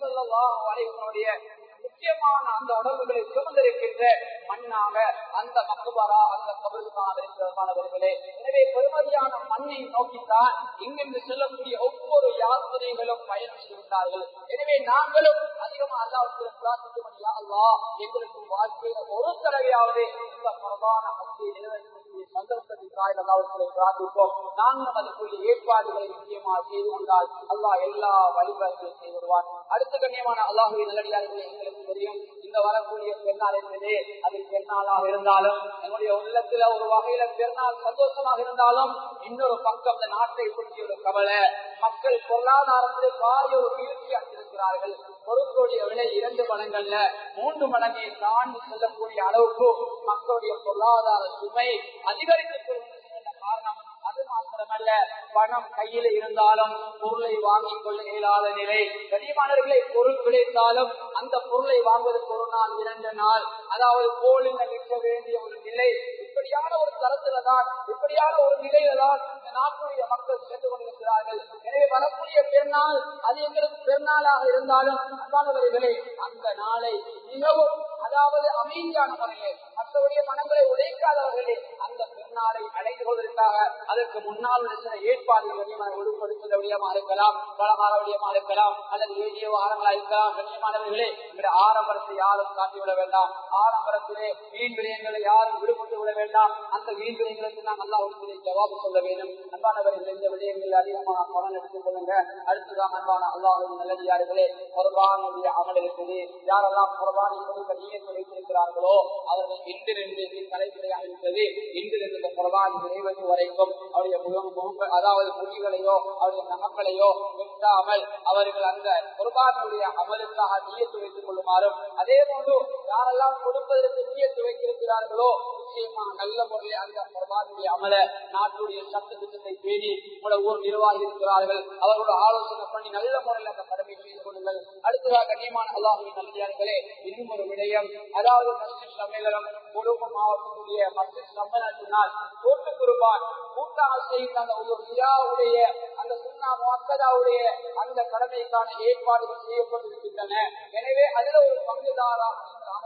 [SPEAKER 1] வரைவனுடைய முக்கியமான அந்த உணர்வுகளை சுமந்திருக்கின்ற மண்ணாக அந்த மக்குபரா அந்த கபருக்கான இருக்கிறதானவர்களே எனவே பெருமதியான மண்ணை நோக்கித்தான் இங்கிருந்து செல்லக்கூடிய ஒவ்வொரு யாத்திரைகளும் பயணம் செய்கின்றார்கள் எனவே நாங்களும் அதிகமாக அல்லாவுக்கு பிரார்த்திக்க அல்லா எங்களுக்கு வாழ்க்கையில ஒரு தடவையாவது இந்த பிரதான மத்தியை நிறைவேற்றக்கூடிய சந்தர்ப்பத்திற்காக அல்லாவுக்கு பிரார்த்திப்போம் நாங்களும் அதுக்குரிய ஏற்பாடுகளை முக்கியமாக செய்து கொண்டால் அல்லாஹ் எல்லா வழிபாடுகளையும் செய்து விடுவார் அடுத்த கண்ணியமான அல்லாஹுவை நல்லடியார்கள் எங்களுக்கு தெரியும் இந்த வரக்கூடிய பெருநாள் என்பது அது பெருநாளாக இருந்தாலும் எங்களுடைய உள்ளத்துல ஒரு வகையில பெருநாள் சந்தோஷமாக இருந்தாலும் இன்னொரு பக்கம் இந்த நாட்டை பற்றிய ஒரு கவலை மக்கள் பொருளாதாரத்தில் பாரிய ஒரு வீழ்ச்சி அடைந்திருக்கிறார்கள் பொருட்களுடைய விலை இரண்டு மடங்கள்ல மூன்று மடங்கை தாண்டி செல்லக்கூடிய அளவுக்கு மக்களுடைய பொருளாதார சுமை அதிகரித்து காரணம் அது மாத்திரமல்ல பணம் கையில இருந்தாலும் பொருளை வாங்கிக் கொள்ள இயலாத நிலை கனிமானவர்களை பொருள் கிடைத்தாலும் அந்த பொருளை வாங்குவதற்கு ஒரு நாள் இரண்டு நாள் அதாவது கோழின விற்க வேண்டிய ஒரு நிலை இப்படியான ஒரு தரத்துல தான் இப்படியான ஒரு நிலையில தான் இந்த நாட்டுடைய மக்கள் சென்று கொண்டிருக்கிறார்கள் எனவே வரக்கூடிய பெருநாள் அது எங்களுக்கு பெருநாளாக இருந்தாலும் அன்பானவர்களே அந்த நாளை மிகவும் அதாவது அமைதியான முறையிலே மற்றவருடைய மனங்களை உடைக்காதவர்களே அந்த பெருநாளை அடைந்து கொள்வதற்காக அதற்கு முன்னால் உள்ள சில ஏற்பாடுகள் ஒழுப்படுத்துவத விடயமா இருக்கலாம் பலகார விடயமா இருக்கலாம் அல்லது ஏடிய வாரங்களா இருக்கலாம் கண்ணியமானவர்களே இந்த ஆரம்பரத்தை யாரும் காட்டிவிட வேண்டாம் ஆரம்பரத்திலே வீண் விடயங்களை யாரும் விடுபட்டு விட வேண்டாம் அந்த வீண் விடயங்களுக்கு நாம் நல்லா ஒரு ஜவாபு சொல்ல வேண்டும் அன்பானவர்கள் இந்த விடயங்கள் அதிகமாக கவனம் எடுத்துக் கொள்ளுங்க அடுத்ததான் அன்பான அல்லாஹும் நல்லடியார்களே குர்பானுடைய அமல் இருக்குது யாரெல்லாம் குர்பானை கொடுக்க நீயத்தை வைத்திருக்கிறார்களோ அவர்கள் இன்றிலிருந்து தலைப்பிலையாக இருக்கிறது இன்றிலிருந்து இந்த குர்பான் நிறைவேற்று வரைக்கும் அவருடைய முகம் முகம் அதாவது மொழிகளையோ அவருடைய நகங்களையோ வெட்டாமல் அவர்கள் அந்த குர்பானுடைய அமலுக்காக நீயத்து வைத்துக் கொள்ளுமாறும் அதே போன்று யாரெல்லாம் கொடுப்பதற்கு நீயத்து வைத்திருக்கிறார்களோ நிச்சயமா நல்ல முறையில் அந்த குர்பானுடைய அமல நாட்டுடைய சட்ட திட்டத்தை பேணி உங்களோட ஊர் நிர்வாகி இருக்கிறார்கள் அவர்களோட ஆலோசனை பண்ணி நல்ல முறையில் அந்த கடமை செய்து கொள்ளுங்கள் அடுத்ததாக கண்ணியமான அல்லாஹின் நல்லே இன்னும் ஒரு விடயம் அதாவது மஸ்ஜித் சம்மேளனம் கொழும்பு மாவட்டத்துடைய மஸ்ஜித் சம்மேளனத்தினால் கூட்டு குருபான் கூட்டாக செய்த அந்த ஒரு விழாவுடைய அந்த சுண்ணா மக்கதாவுடைய அந்த கடமைக்கான ஏற்பாடுகள் செய்யப்பட்டிருக்கின்றன எனவே அதுல ஒரு பங்குதாராக நீங்கள் அமைப்பது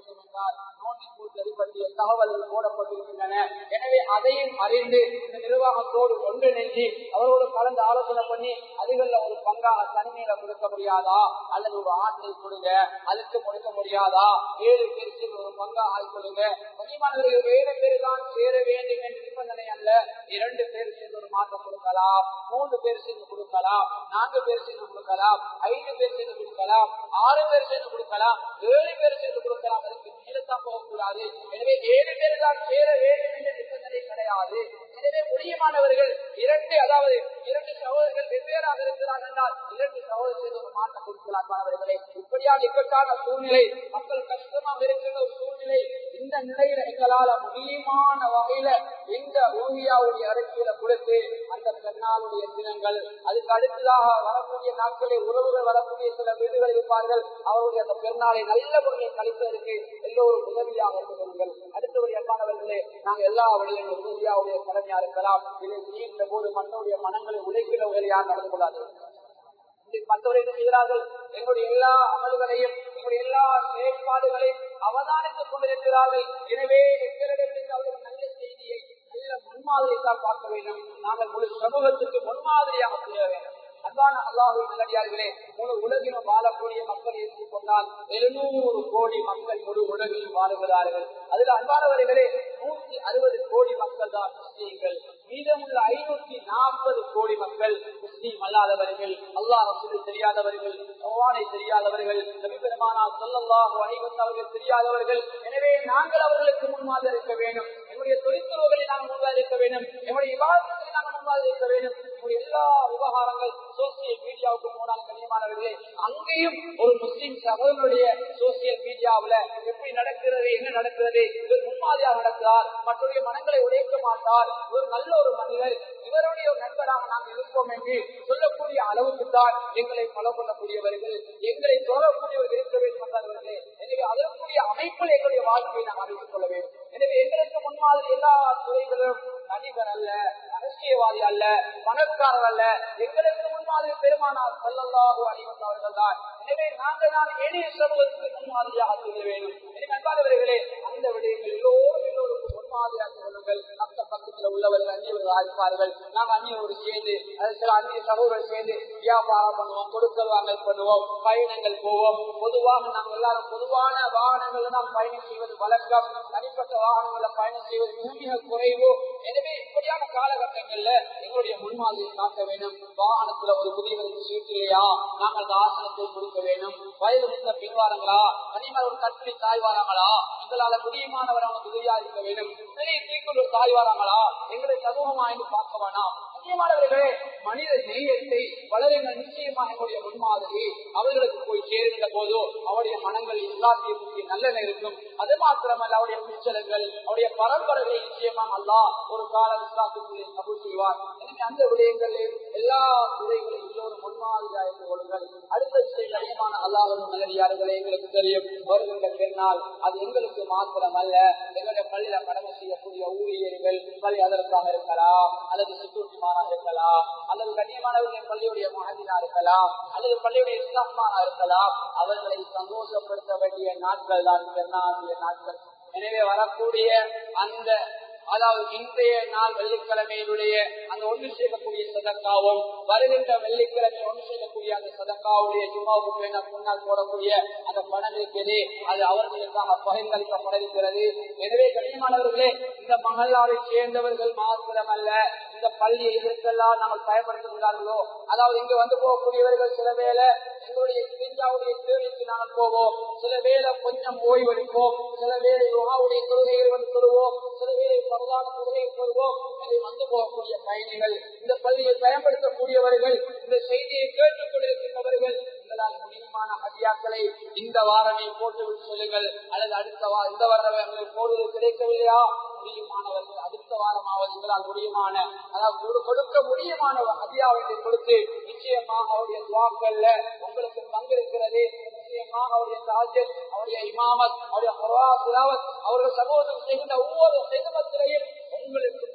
[SPEAKER 1] வேண்டும் என்றால் நோட்டீஸ் போர்டு பற்றிய தகவல்கள் போடப்பட்டிருக்கின்றன எனவே அதையும் அறிந்து இந்த நிர்வாகத்தோடு ஒன்றிணைந்து அவரோடு கலந்து ஆலோசனை பண்ணி அதுகள்ல ஒரு பங்காக தனிமையில கொடுக்க முடியாதா அல்லது ஒரு ஆட்டை கொடுங்க அதுக்கு கொடுக்க முடியாதா ஏழு பேருக்கு ஒரு பங்கா ஆள் கொடுங்க கனிமானவர்கள் ஏழு பேர் தான் சேர வேண்டும் என்ற நிபந்தனை அல்ல இரண்டு பேர் சேர்ந்து ஒரு மாற்றம் கொடுக்கலாம் மூன்று பேர் சேர்ந்து கொடுக்கலாம் நான்கு பேர் சேர்ந்து கொடுக்கலாம் ஐந்து பேர் சேர்ந்து கொடுக்கலாம் ஆறு பேர் சேர்ந்து கொடுக்கலாம் ஏழு பேர் சேர்ந்து கொடுக்கலாம் அதுக்கு கீழத்தான் போகக்கூடாது எனவே ஏழு பேர் தான் சேர வேண்டும் என்ற நிபந்தனை கிடையாது எனவே முடியுமானவர்கள் இரண்டு அதாவது இரண்டு சகோதரர்கள் வெவ்வேறாக இருக்கிறார்கள் என்றால் இரண்டு சகோதரர்கள் ஒரு மாற்றம் கொடுக்கலாம் மாணவர்களே இப்படியான இக்கட்டான சூழ்நிலை மக்கள் கஷ்டமாக இருக்கிற ஒரு சூழ்நிலை இந்த நிலையில எங்களால முடியுமான வகையில இந்த ஊழியாவுடைய அறிக்கையில கொடுத்து அந்த பெண்ணாளுடைய தினங்கள் அதுக்கு அடுத்ததாக வரக்கூடிய நாட்களில் உறவுகள் வரக்கூடிய சில வீடுகள் இருப்பார்கள் அவருடைய அந்த பெருநாளை நல்ல முறையில் கழிப்பதற்கு எல்லோரும் உதவியாக இருக்கிறார்கள் அடுத்தவர் எம்மானவர்களே நாங்கள் எல்லா வழிகளிலும் உதவியாவுடைய கடமையா இருக்கலாம் இதை செய்கின்ற போது மற்றவருடைய மனங்களை உழைக்கிறவர்கள் யார் நடந்து கொள்ளாது மற்றவர்கள் என்ன செய்கிறார்கள் எங்களுடைய எல்லா அமல்களையும் எங்களுடைய எல்லா செயற்பாடுகளையும் அவதானித்துக் கொண்டிருக்கிறார்கள் எனவே எங்களிடமிருந்து அவர்கள் நல்ல செய்தியை நல்ல முன்மாதிரியை தான் பார்க்க வேண்டும் நாங்கள் முழு சமூகத்துக்கு முன்மாதிரியாக செய்ய வேண்டும் அன்பான அல்லாஹு நல்லடியார்களே முழு உலகிலும் வாழக்கூடிய மக்கள் எடுத்துக் கொண்டால் எழுநூறு கோடி மக்கள் முழு உலகிலும் வாழுகிறார்கள் அதில் அன்பானவர்களே நூற்றி அறுபது கோடி மக்கள் தான் முஸ்லீம்கள் மீதமுள்ள ஐநூற்றி நாற்பது கோடி மக்கள் முஸ்லீம் அல்லாதவர்கள் அல்லாஹ் ரசூல் தெரியாதவர்கள் சவானை தெரியாதவர்கள் நபிபெருமானா சொல்லல்லாஹு அனைவரும் அவர்கள் தெரியாதவர்கள் எனவே நாங்கள் அவர்களுக்கு முன்மாதிரி இருக்க வேண்டும் என்னுடைய தொழிற்துறவுகளை நாங்கள் முன்மாதிரி இருக்க வேண்டும் என்னுடைய விவாதங்களை நாங்கள் முன்மாதிரி இருக்க வேண்டும் நம்முடைய எல்லா விவகாரங்கள் சோசியல் மீடியாவுக்கு போனால் கண்ணியமானவர்களே அங்கேயும் ஒரு முஸ்லிம் சகோதரனுடைய சோசியல் மீடியாவுல எப்படி நடக்கிறது என்ன நடக்கிறது இவர் முன்மாதிரியாக நடக்கிறார் மற்றவருடைய மனங்களை உடைக்க மாட்டார் ஒரு நல்ல ஒரு மனிதர் இவருடைய ஒரு நண்பராக நாங்கள் இருப்போம் என்று சொல்லக்கூடிய அளவுக்கு தான் எங்களை பல கொள்ளக்கூடியவர்கள் எங்களை தொடரக்கூடியவர்கள் இருக்க வேண்டும் என்றார்களே எனவே அதற்குரிய அமைப்பில் எங்களுடைய வாழ்க்கையை நாம் அறிவித்துக் கொள்ள வேண்டும் எனவே எங்களுக்கு முன்மாதிரி எல்லா துறைகளிலும் நடிகர் அல்ல அரசியல்வாதி அல்ல பணக்காரர் அல்ல எங்களுக்கு முன்மாதிரி பெருமானார் செல்லல்லாஹு அணிவந்தவர்கள் தான் எனவே நாங்கள் நான் எளிய சமூகத்துக்கு முன்மாதிரியாக செய்ய வேண்டும் எனவே அன்பானவர்களே அந்த விடயங்கள் எல்லோரும் எல்லோருக்கும் முன்மாதிரியாக சொல்லுங்கள் அக்க பக்கத்தில் உள்ளவர்கள் அந்நியவர்கள் இருப்பார்கள் நாங்கள் அந்நியவோடு சேர்ந்து அது சில அந்நிய சகோதரர்கள் சேர்ந்து வியாபாரம் பண்ணுவோம் கொடுக்கல் வாங்கல் பண்ணுவோம் பயணங்கள் போவோம் பொதுவாக நாங்கள் எல்லாரும் பொதுவான வாகனங்கள் நாம் பயணம் செய்வது வழக்கம் தனிப்பட்ட வாகனங்களை பயணம் செய்வது மிக மிக குறைவு எனவே இப்படியான காலகட்டங்கள்ல எங்களுடைய முன்மாதிரியை காட்ட வேண்டும் வாகனத்துல ஒரு புதியவருக்கு சீட்டிலையா நாங்கள் அந்த ஆசனத்தை கொடுக்க வேண்டும் வயது முந்த பின்வாரங்களா கனிமர் ஒரு கற்பனை தாய் வாராங்களா எங்களால முடியுமானவர் அவங்க உதவியா இருக்க வேண்டும் பெரிய தீக்குள் ஒரு தாய் வாராங்களா எங்களை சமூகமா என்று பார்க்க வேணாம் முக்கியமானவர்களே மனித நேயத்தை வளருங்கள் நிச்சயமாக எங்களுடைய முன்மாதிரி அவர்களுக்கு போய் சேருகின்ற போதோ அவருடைய மனங்கள் இஸ்லாத்திய பற்றி நல்லெண்ண இருக்கும் அது மாத்திரமல்ல அவருடைய பிச்சலங்கள் அவருடைய பரம்பரைகளை நிச்சயமாக அல்லா ஒரு காலம் இஸ்லாத்துக்குள்ளே கபூல் செய்வார் எனவே அந்த விடயங்களில் எல்லா துறைகளையும் எல்லோரும் முன்மாதிரியாக இருந்து கொள்ளுங்கள் அடுத்த விஷயம் அதிகமான அல்லாஹும் நல்லடியார்களே எங்களுக்கு தெரியும் வருகின்ற பெண்ணால் அது எங்களுக்கு மாத்திரம் அல்ல எங்களுடைய பள்ளியில கடமை செய்யக்கூடிய ஊழியர்கள் பள்ளி அதற்காக இருக்கலாம் அல்லது சுற்றுமானாக இருக்கலாம் அல்லது கண்ணியமானவர்கள் பள்ளியுடைய மாதினா இருக்கலாம் அல்லது பள்ளியுடைய இஸ்லாமானா இருக்கலாம் அவர்களை சந்தோஷப்படுத்த வேண்டிய நாட்கள் தான் பெருநாளுடைய நாட்கள் எனவே வரக்கூடிய அந்த அதாவது இன்றைய நாள் வெள்ளிக்கிழமையினுடைய அந்த ஒன்று செய்யக்கூடிய சதக்காவும் வருகின்ற வெள்ளிக்கிழமை ஒன்று செய்யக்கூடிய அந்த சதக்காவுடைய ஜுமாவுக்கு முன்னால் போடக்கூடிய அந்த பணம் இருக்கிறது அது அவர்களுக்காக பகிர்ந்தளிக்கப்பட இருக்கிறது எனவே கண்ணியமானவர்களே இந்த மகளாவை சேர்ந்தவர்கள் மாத்திரமல்ல இந்த பள்ளியை இதற்கெல்லாம் நாங்கள் பயன்படுத்துகிறார்களோ அதாவது இங்கு வந்து போகக்கூடியவர்கள் சில வேலை எங்களுடைய இந்தியாவுடைய தேவைக்கு நாங்கள் போவோம் சில வேலை கொஞ்சம் ஓய்வெடுப்போம் சில வேலை யோகாவுடைய தொழுகைகள் வந்து தொழுவோம் சில வேலை பரவான தொழுகையை தொழுவோம் அதை வந்து போகக்கூடிய பயணிகள் இந்த பள்ளியை பயன்படுத்தக்கூடியவர்கள் இந்த செய்தியை கேட்டுக் கொண்டிருக்கின்றவர்கள் உங்களால் முடியுமான ஹதியாக்களை இந்த வாரமே போட்டு விட்டு சொல்லுங்கள் அல்லது அடுத்த வா இந்த வாரம் போடுவது கிடைக்கவில்லையா முடியுமானவர்கள் அடுத்த வாரமாவது எங்களால் முடியுமான அதாவது கொடுக்க முடியுமான ஹதியாவை கொடுத்து நிச்சயமாக அவருடைய துவாக்கள்ல உங்களுக்கு பங்கு இருக்கிறது நிச்சயமாக அவருடைய தாஜத் அவருடைய இமாமத் அவருடைய திலாவத் அவர்கள் சமூகத்தில் செய்கின்ற ஒவ்வொரு செகமத்திலையும் உங்களுக்கு நன்மை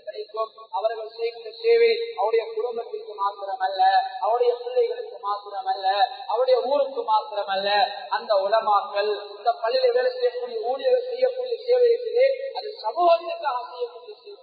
[SPEAKER 1] கிடைக்கும் அவர்கள் செய்கின்ற சேவை அவருடைய குடும்பத்திற்கு மாத்திரமல்ல அவருடைய பிள்ளைகளுக்கு மாத்திரமல்ல அவருடைய ஊருக்கு மாத்திரமல்ல அந்த உலமாக்கள் இந்த பள்ளியில் வேலை செய்யக்கூடிய ஊழியர்கள் செய்யக்கூடிய சேவை இருக்குது அது சமூகத்திற்காக செய்யக்கூடிய சேவை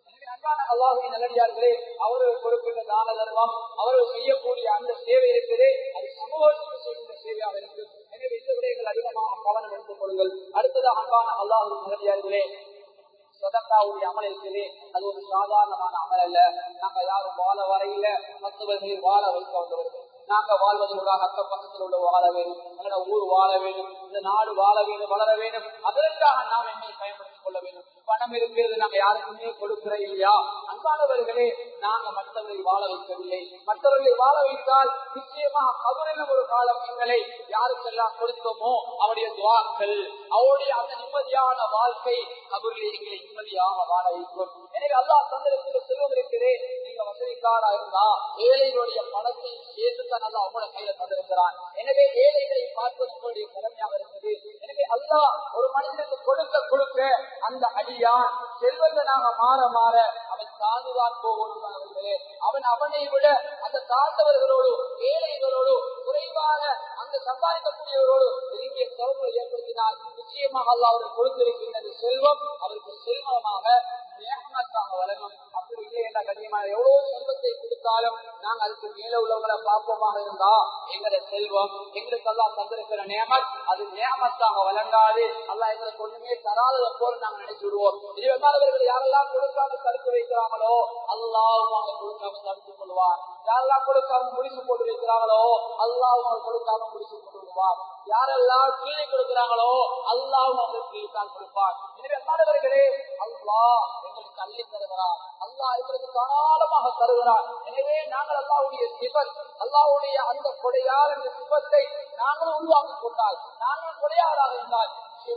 [SPEAKER 1] அல்லாஹின் நல்லடியார்களே அவர்கள் கொடுக்கின்ற தான தர்மம் அவர்கள் செய்யக்கூடிய அந்த சேவை இருக்குது அது சமூகத்துக்கு செய்கின்ற சேவையாக இருக்கு எனவே இந்த விடயங்கள் அதிகமாக கவனம் எடுத்துக் கொள்ளுங்கள் அடுத்ததாக அன்பான அல்லாஹின் நல்லடியார்களே சதக்காவுடைய அமல் இருக்குது அது ஒரு சாதாரணமான அமல் அல்ல நாங்க யாரும் வாழ வரையில மற்றவர்களை வாழ வைக்க வந்தவர்கள் நாங்க வாழ்வதற்காக அக்க பக்கத்தில் உள்ள வாழ வேண்டும் எங்களோட ஊர் வாழ வேண்டும் இந்த நாடு வாழ வேண்டும் வளர வேண்டும் அதற்காக நாம் என்னை பயன்படுத்திக் கொள்ள வேண்டும் பணம் இருக்கிறது நாங்க யாருக்குமே கொடுக்கிற இல்லையா அன்பானவர்களே நாங்க மற்றவர்களை வாழ வைக்கவில்லை மற்றவர்களை வாழ வைத்தால் நிச்சயமாக கபரிலும் ஒரு காலம் எங்களை யாருக்கெல்லாம் கொடுத்தோமோ அவருடைய துவாக்கள் அவருடைய அந்த நிம்மதியான வாழ்க்கை கபரில் எங்களை நிம்மதியாக வாழ வைக்கும் எனவே அல்லா தந்திரத்தில் செல்வம் இருக்கிறே நீங்க வசதிக்காரா இருந்தா ஏழைகளுடைய பணத்தை சேர்த்து தான் அல்லா அவங்களோட கையில தந்திருக்கிறான் எனவே ஏழைகளை பார்ப்பது உங்களுடைய கடமையாக இருக்குது எனவே அல்லா ஒரு மனிதனுக்கு கொடுக்க கொடுக்க அந்த அடியான் செல்வந்தனாக மாற மாற அவன் தாழ்ந்துதான் போகணும் அவர்களே அவன் அவனை விட அந்த தாழ்ந்தவர்களோடு ஏழைகளோடு குறைவான அந்த சம்பாதிக்கக்கூடியவரோடு நெருங்கிய தொடர்புகளை ஏற்படுத்தினால் நிச்சயமாக அல்லா அவருக்கு கொடுத்திருக்கின்றது செல்வம் அவருக்கு செல்வமாக நேமத்தாக வழங்கும் அப்படி இல்லை என்ற கடினமான எவ்வளவு செல்வத்தை கொடுத்தாலும் நாங்கள் அதுக்கு மேல உள்ளவங்களை பார்ப்போமாக இருந்தா எங்களுடைய செல்வம் எங்களுக்கு எல்லாம் தந்திருக்கிற நேமத் அது நேமத்தாக வழங்காது அல்ல எங்களுக்கு ஒண்ணுமே தராததை போல நாங்கள் நினைச்சு விடுவோம் இது வெவ்வாறவர்கள் யாரெல்லாம் கொடுக்காம தடுத்து வைக்கிறாங்களோ அல்லாவும் அவங்க கொடுக்காம தடுத்துக் கொள்வார் யாரெல்லாம் கொடுக்காம முடிச்சு போட்டு வைக்கிறாங்களோ அல்லாவும் அவங்க கொடுக்காம முடிச்சு போட்டு விடுவார் யாரெல்லாம் கீழே கொடுக்கிறாங்களோ அல்லாவும் அவங்களுக்கு கீழ்தான் கொடுப்பார் எனவே மாணவர்களே அல்லா எங்களுக்கு அள்ளி தருகிறார் அல்லா எங்களுக்கு தாராளமாக தருகிறார் எனவே நாங்கள் அல்லாவுடைய சிபத் அல்லாவுடைய அந்த கொடையால் இந்த சிபத்தை நாங்களும் உருவாக்கிக் கொண்டால் நாங்கள் கொடையாளாக இருந்தால்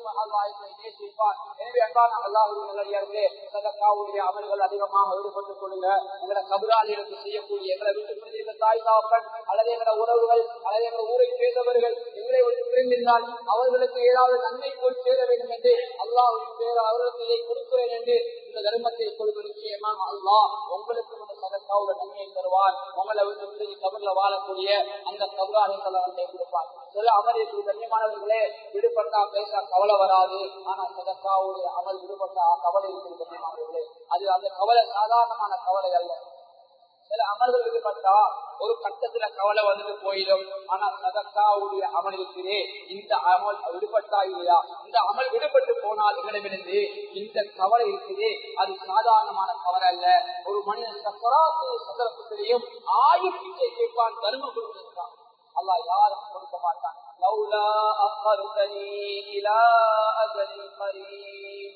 [SPEAKER 1] அமல்கள் அதிகமாக ஈடுபட்டுக் கொள்ளுங்க எங்களை கபுராளிகளுக்கு செய்யக்கூடிய எங்களை விட்டு பிரிந்திருந்த தாய் தாப்பன் அல்லது எங்களோட உறவுகள் அல்லது எங்கள் ஊரை சேர்ந்தவர்கள் எங்களை விட்டு பிரிந்திருந்தால் அவர்களுக்கு ஏதாவது நன்மை போய் சேர வேண்டும் என்று அல்லாஹின் பேர் அவர்களுக்கு இதை கொடுக்கிறேன் என்று இந்த தர்மத்தை கொடுக்க நிச்சயமாக அல்லா உங்களுக்கு இந்த சதக்காவோட நன்மையை தருவார் உங்களை விட்டு பிரிஞ்சு கபர்ல வாழக்கூடிய அந்த கபுராளிகள் அவர்களை கொடுப்பார் சில அமரிற்கு கண்ணியமானவர்களே விடுபட்டா பேச கவலை வராது ஆனா சதக்காவுடைய அமல் விடுபட்டா கவலை இருக்குது கண்ணியமானவர்களே அது அந்த கவலை சாதாரணமான கவலை அல்ல சில அமல்கள் விடுபட்டா ஒரு கட்டத்துல கவலை வந்துட்டு போயிடும் ஆனா சதக்காவுடைய அமல் இருக்கிறே இந்த அமல் விடுபட்டா இல்லையா இந்த அமல் விடுபட்டு போனால் எங்களிடமிருந்து இந்த கவலை இருக்கிறே அது சாதாரணமான கவலை அல்ல ஒரு மனிதன் சக்கராத்து சந்தர்ப்பத்திலையும் ஆயுள் பிச்சை கேட்பான் தர்மம் கொடுத்திருக்கான் அல்லா யாருக்கும் கொடுக்க மாட்டான் لولا أخرتني إلى أجل قريب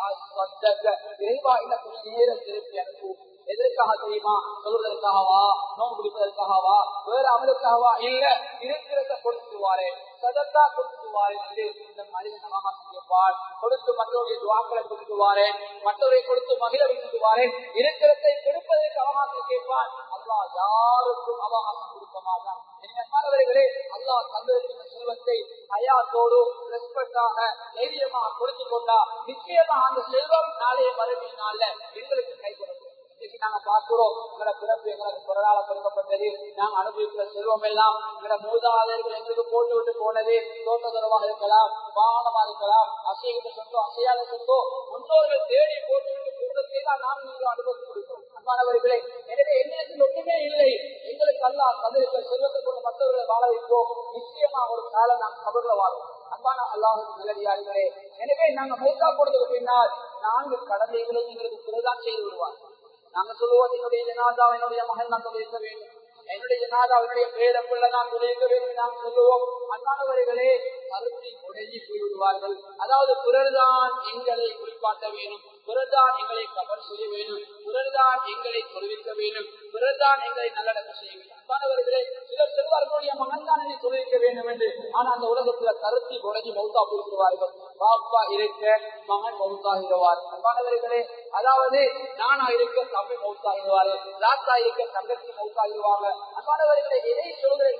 [SPEAKER 1] وأصدق இறைவா எனக்கு நேரம் திருப்பி அனுப்பும் எதற்காக தெரியுமா சொல்வதற்காகவா நோம்பு குடிப்பதற்காகவா வேற அமலுக்காகவா இல்ல இருக்கிறத கொடுத்துவாரே சதத்தா கொடுத்துவாரே என்று இந்த மனிதன் நவகாசம் கேட்பார் கொடுத்து மற்றவருடைய துவாக்களை கொடுத்துவாரேன் மற்றவரை கொடுத்து மகிழ வைத்துவாரேன் இருக்கிறதை கொடுப்பதற்கு அவகாசம் கேட்பான் அல்லா யாருக்கும் அவகாசம் கொடுக்க மாட்டான் மாணவர்களே அல்லா தந்திருக்கிற செல்வத்தை அயாத்தோடு ரெஸ்பெக்டாக தைரியமாக கொடுத்து கொண்டா நிச்சயமாக அந்த செல்வம் நாளைய மறுமை நாள்ல எங்களுக்கு கை கொடுக்கும் இன்னைக்கு நாங்க பார்க்கிறோம் எங்களோட பிறப்பு எங்களுக்கு பிறரால கொடுக்கப்பட்டது நாங்க அனுபவிக்கிற செல்வம் எல்லாம் எங்களோட மூதாதையர்கள் எங்களுக்கு போட்டு விட்டு போனது தோட்டதரமாக இருக்கலாம் வாகனமா இருக்கலாம் அசைகிற சொத்தோ அசையாத சொத்தோ முன்னோர்கள் தேடி போட்டு விட்டு போனதை தான் நாம் நீங்கள் அனுபவித்து கொடுக்கிறோம் அன்பானவர்களே எனவே எங்களுக்கு ஒன்றுமே இல்லை எங்களுக்கு அல்லா தந்திருக்கிற செல்வத்தை கொண்டு மற்றவர்களை வாழ வைப்போம் நிச்சயமா ஒரு காலம் நாம் கபர்ல வாழும் அன்பான அல்லாஹு நல்லடியார்களே எனவே நாங்க மௌத்தா போனதுக்கு பின்னால் நான்கு கடமைகளை எங்களுக்கு பிறதான் செய்து விடுவார் நாங்க சொல்லுவோம் என்னுடைய ஜனாதா என்னுடைய மகன் நான் தொழிலிக்க வேண்டும் என்னுடைய ஜனாதா என்னுடைய பேர பிள்ளை நான் தொழிலிக்க வேண்டும் நாம் சொல்லுவோம் அன்பானவர்களே கருத்தை உடைஞ்சி போய்விடுவார்கள் அதாவது பிறர்தான் எங்களை குறிப்பாட்ட வேண்டும் பிறர்தான் எங்களை கவர் செய்ய வேண்டும் பிறர்தான் எங்களை தெரிவிக்க வேண்டும் பிறர்தான் எங்களை நல்லடக்கம் செய்ய வேண்டும் அன்பானவர்களே சிலர் செல்வார்களுடைய மகன் தான் என்னை தொழிலிக்க வேண்டும் என்று ஆனா அந்த உலகத்துல கருத்தை உடைஞ்சி மௌத்தா போய்விடுவார்கள் பாப்பா இருக்க மகன் மௌத்தாகிடுவார் அன்பானவர்களே அதாவது நானா இருக்க தம்பி மௌத்தாகிடுவாரு ராத்தா இருக்க தங்கச்சி மௌத்தாகிடுவாங்க அன்பானவர்களை எதை சொல்கிறேன்னா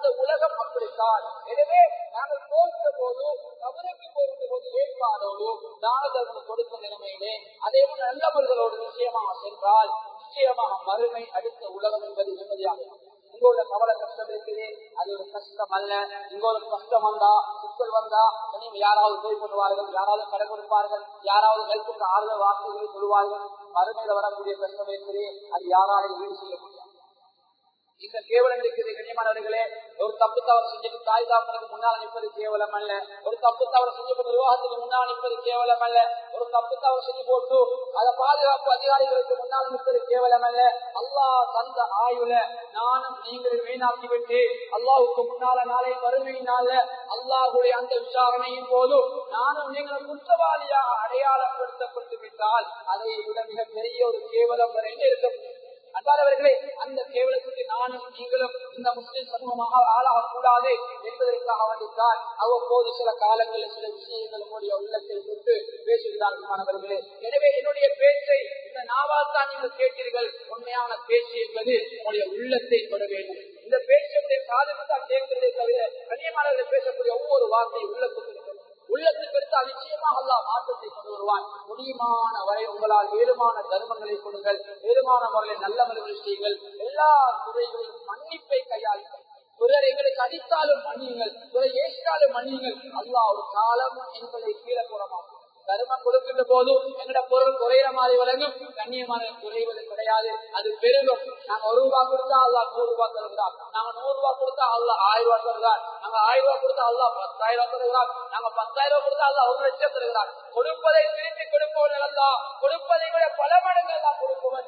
[SPEAKER 1] இந்த உலகம் அப்படித்தான் எனவே நாங்கள் போகிற போது கவலைக்கு போகிற போது ஏற்பாடோடு தானதர்மம் கொடுத்த நிலைமையிலே அதே போல நல்லவர்களோடு நிச்சயமாக சென்றால் நிச்சயமாக மறுமை அடுத்த உலகம் என்பது நிம்மதியாக இங்க உள்ள கவலை கஷ்டம் இருக்குது அது ஒரு கஷ்டம் அல்ல இங்க ஒரு கஷ்டம் வந்தா சிக்கல் வந்தா இனியும் யாராவது போய் பண்ணுவார்கள் யாராவது கடை கொடுப்பார்கள் யாராவது ஹெல்ப்புக்கு ஆறுதல் வார்த்தைகளை சொல்லுவார்கள் மறுமையில வரக்கூடிய கஷ்டம் இருக்குது அது யாராலையும் ஈடு செய்ய முடியாது இந்த கேவலம் இருக்குது கண்ணியமானவர்களே ஒரு தப்பு தவறு செஞ்சுட்டு தாய் தாப்பனுக்கு முன்னால் நிற்பது கேவலம் அல்ல ஒரு தப்பு தவறு செஞ்சு நிர்வாகத்துக்கு முன்னால் நிற்பது கேவலம் அல்ல ஒரு தப்பு தவறு செஞ்சு போட்டு அதை பாதுகாப்பு அதிகாரிகளுக்கு முன்னால் நிற்பது கேவலம் அல்ல அல்லாஹ் தந்த ஆயுள நானும் நீங்கள் வீணாக்கி விட்டு அல்லாஹுக்கு முன்னால நாளை வறுமையினால அல்லாஹுடைய அந்த விசாரணையின் போது நானும் நீங்கள் குற்றவாளியாக அடையாளப்படுத்தப்பட்டு விட்டால் அதை விட மிக பெரிய ஒரு கேவலம் வரை இருக்க முடியும் அன்பானவர்களே அந்த கேவலத்துக்கு நானும் நீங்களும் இந்த முஸ்லிம் சமூகமாக ஆளாகக்கூடாது என்பதற்காக வேண்டித்தான் அவ்வப்போது சில காலங்களில் சில விஷயங்கள் உங்களுடைய உள்ளத்தில் விட்டு பேசுகிறார்கள் மாணவர்களே எனவே என்னுடைய பேச்சை இந்த நாவால்தான் நீங்கள் கேட்டீர்கள் உண்மையான பேச்சு என்பது உங்களுடைய உள்ளத்தை தொட வேண்டும் இந்த பேச்சுடைய சாதனை தான் கேட்கிறதே தவிர கண்ணியமானவர்களை பேசக்கூடிய ஒவ்வொரு வார்த்தையும் உள்ளத்துக்கு இருக்கணும் உள்ளத்தில் பெருத்தா நிச்சயமாக அல்லா மாற்றத்தை கொண்டு வருவான் முடியுமான வரை உங்களால் ஏழுமான தர்மங்களை கொடுங்கள் ஏழுமான முறையில் நல்லவர்கள் செய்யுங்கள் எல்லா துறைகளிலும் மன்னிப்பை கையாளுங்கள் பிறர் எங்களுக்கு அடித்தாலும் மன்னியுங்கள் பிறர் ஏற்றாலும் மன்னியுங்கள் அல்லா ஒரு காலம் எங்களை கீழே கூறமாகும் தர்மம் கொடுக்கின்ற போது எங்கட பொருள் குறையிற மாதிரி விளங்கும் கண்ணியமான குறைவது கிடையாது அது பெருகும் நாங்க ஒரு ரூபாய் கொடுத்தா அல்லா நூறு ரூபாய் தருகிறார் நாங்க நூறு ரூபாய் கொடுத்தா அல்லா ஆயிரம் ரூபாய் தருகிறார் நாங்க ஆயிரம் ரூபாய் கொடுத்தா அல்லா பத்தாயிரம் ரூபாய் தருகிறார் நாங்க பத்தாயிரம் ரூபாய் கொடுத்தா அல்லா ஒரு லட்சம் தருகிறார் கொடுப்பதை திருப்பி கொடுப்பவன் அல்லா கொடுப்பதை விட பல மடங்கு எல்லாம் கொடுப்பவன்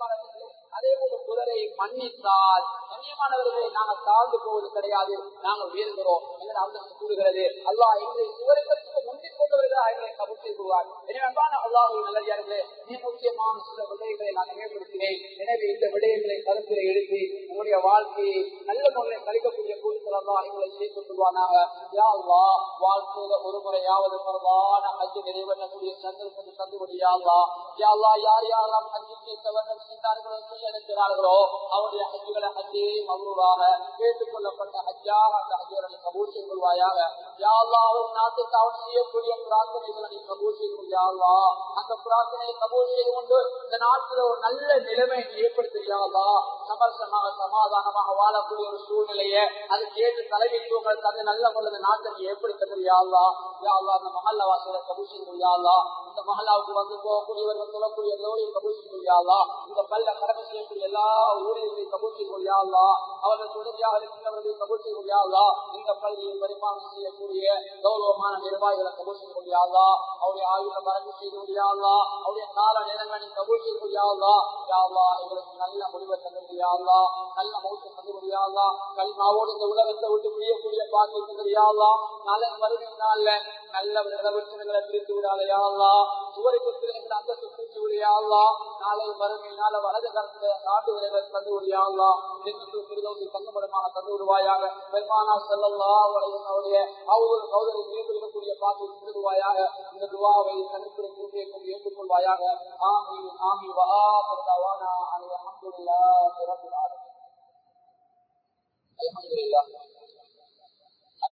[SPEAKER 1] அதே போல குதிரை மன்னித்தால் கண்ணியமானவர்களை நாங்கள் தாழ்ந்து போவது கிடையாது நாங்கள் உயர்கிறோம் எங்களை அந்த கூறுகிறது அல்லாஹ் எங்களை சுவருக்கத்துக்கு முந்திக் கொண்டவர்களாக எங்களை கபு செய்வார் எனவே அன்பான அல்லாஹ் நல்லதார்களே மிக முக்கியமான சில விடயங்களை நான் நினைவுபடுத்தினேன் எனவே இந்த விடயங்களை கருத்தில் எழுப்பி உங்களுடைய வாழ்க்கையை நல்ல முறையில் கழிக்கக்கூடிய கூட்டத்தில் அல்லாஹ் எங்களை சேர்த்து கொள்வானாக யா அல்லாஹ் வாழ்க்கையில ஒரு முறையாவது பரவான ஹஜ் நிறைவேற்றக்கூடிய சந்தர்ப்பத்தை தந்துபடியா அல்லாஹ் யா அல்லாஹ் யார் யாரெல்லாம் ஹஜ்ஜுக்கு இந்த வருடம் சென்றார்களோ செய்யறார்களோ அவருடைய ஹஜ்ஜுகளை ஹஜ்ஜே மகுராக கேட்டுக்கொள்ளப்பட்ட ஹஜ்ஜாக அந்த ஹஜ்ஜுகளை கபூர் செய்து கொள்வாயாக யா அல்லாஹ் அவர் நாட்டுக்கு அவர் செய்யக்கூடிய பிரார்த்தனைகளை நீ கபூர் செய்து கொள்ளியா அல்லாஹ் அந்த பிரார்த்தனையை கபூர் செய்து கொண்டு இந்த நாட்டில் ஒரு நல்ல நிலைமை ஏற்படுத்துறியாதா சமரசமாக சமாதானமாக வாழக்கூடிய ஒரு சூழ்நிலையை அது கேட்டு தலைமைத்துவங்கள் தந்து நல்ல முறையில் நாட்டை நீ ஏற்படுத்துறியாதா யாழ்லா அந்த மஹல்ல வாசலை கபூர் செய்துறியாதா இந்த மஹல்லாவுக்கு வந்து போகக்கூடியவர்கள் சொல்லக்கூடிய எல்லோரையும் கபூர் செய்துறியாதா இந்த பல்ல கடமை செய்யக்கூடிய எல்லா ஊழியர்களையும் கபூர் செய்துறியாதா அவர்கள் உதவியாக இருக்கின்றவர்களை கபூர் செய்துறியாதா இந்த பள்ளியை பரிமாணம் செய்யக்கூடிய கௌரவமான நிர்வாகிகளை கபூர் செய்துறியாதா அவருடைய ஆயுத பறந்து செய்துறியாதா அவருடைய கால நேரங்களை கபூர் செய்துறியாதா யாவா எங்களுக்கு நல்ல முடிவை தந்துறியாதா நல்ல மௌத்த தந்துறியாதா கல்மாவோடு இந்த உலகத்தை விட்டு பிரியக்கூடிய பாக்கி தந்துறியாதா நாளை மறுபடியும் நாள்ல நல்ல நிலவரங்களை பிரித்து விடாதையாவா சுவருக்கு என்ற அந்தஸ்து பிரித்து விடையாவா நாளை மறுமை நாள வலது கருத்து நாட்டு விரைவில் தந்து விடையாவா நெருங்கு பிரிதோசி தங்கப்படமாக தந்து விடுவாயாக பெருமானா செல்லல்லா அவருடைய அவர்கள் சௌதரி மேற்கொள்ளக்கூடிய பாக்கி திருவாயாக இந்த துவாவை கணிப்பிட கூட்டிய ஏற்றுக்கொள்வாயாக ஆமி ஆமி வா دعوانا عن الحمد لله رب العالمين الحمد لله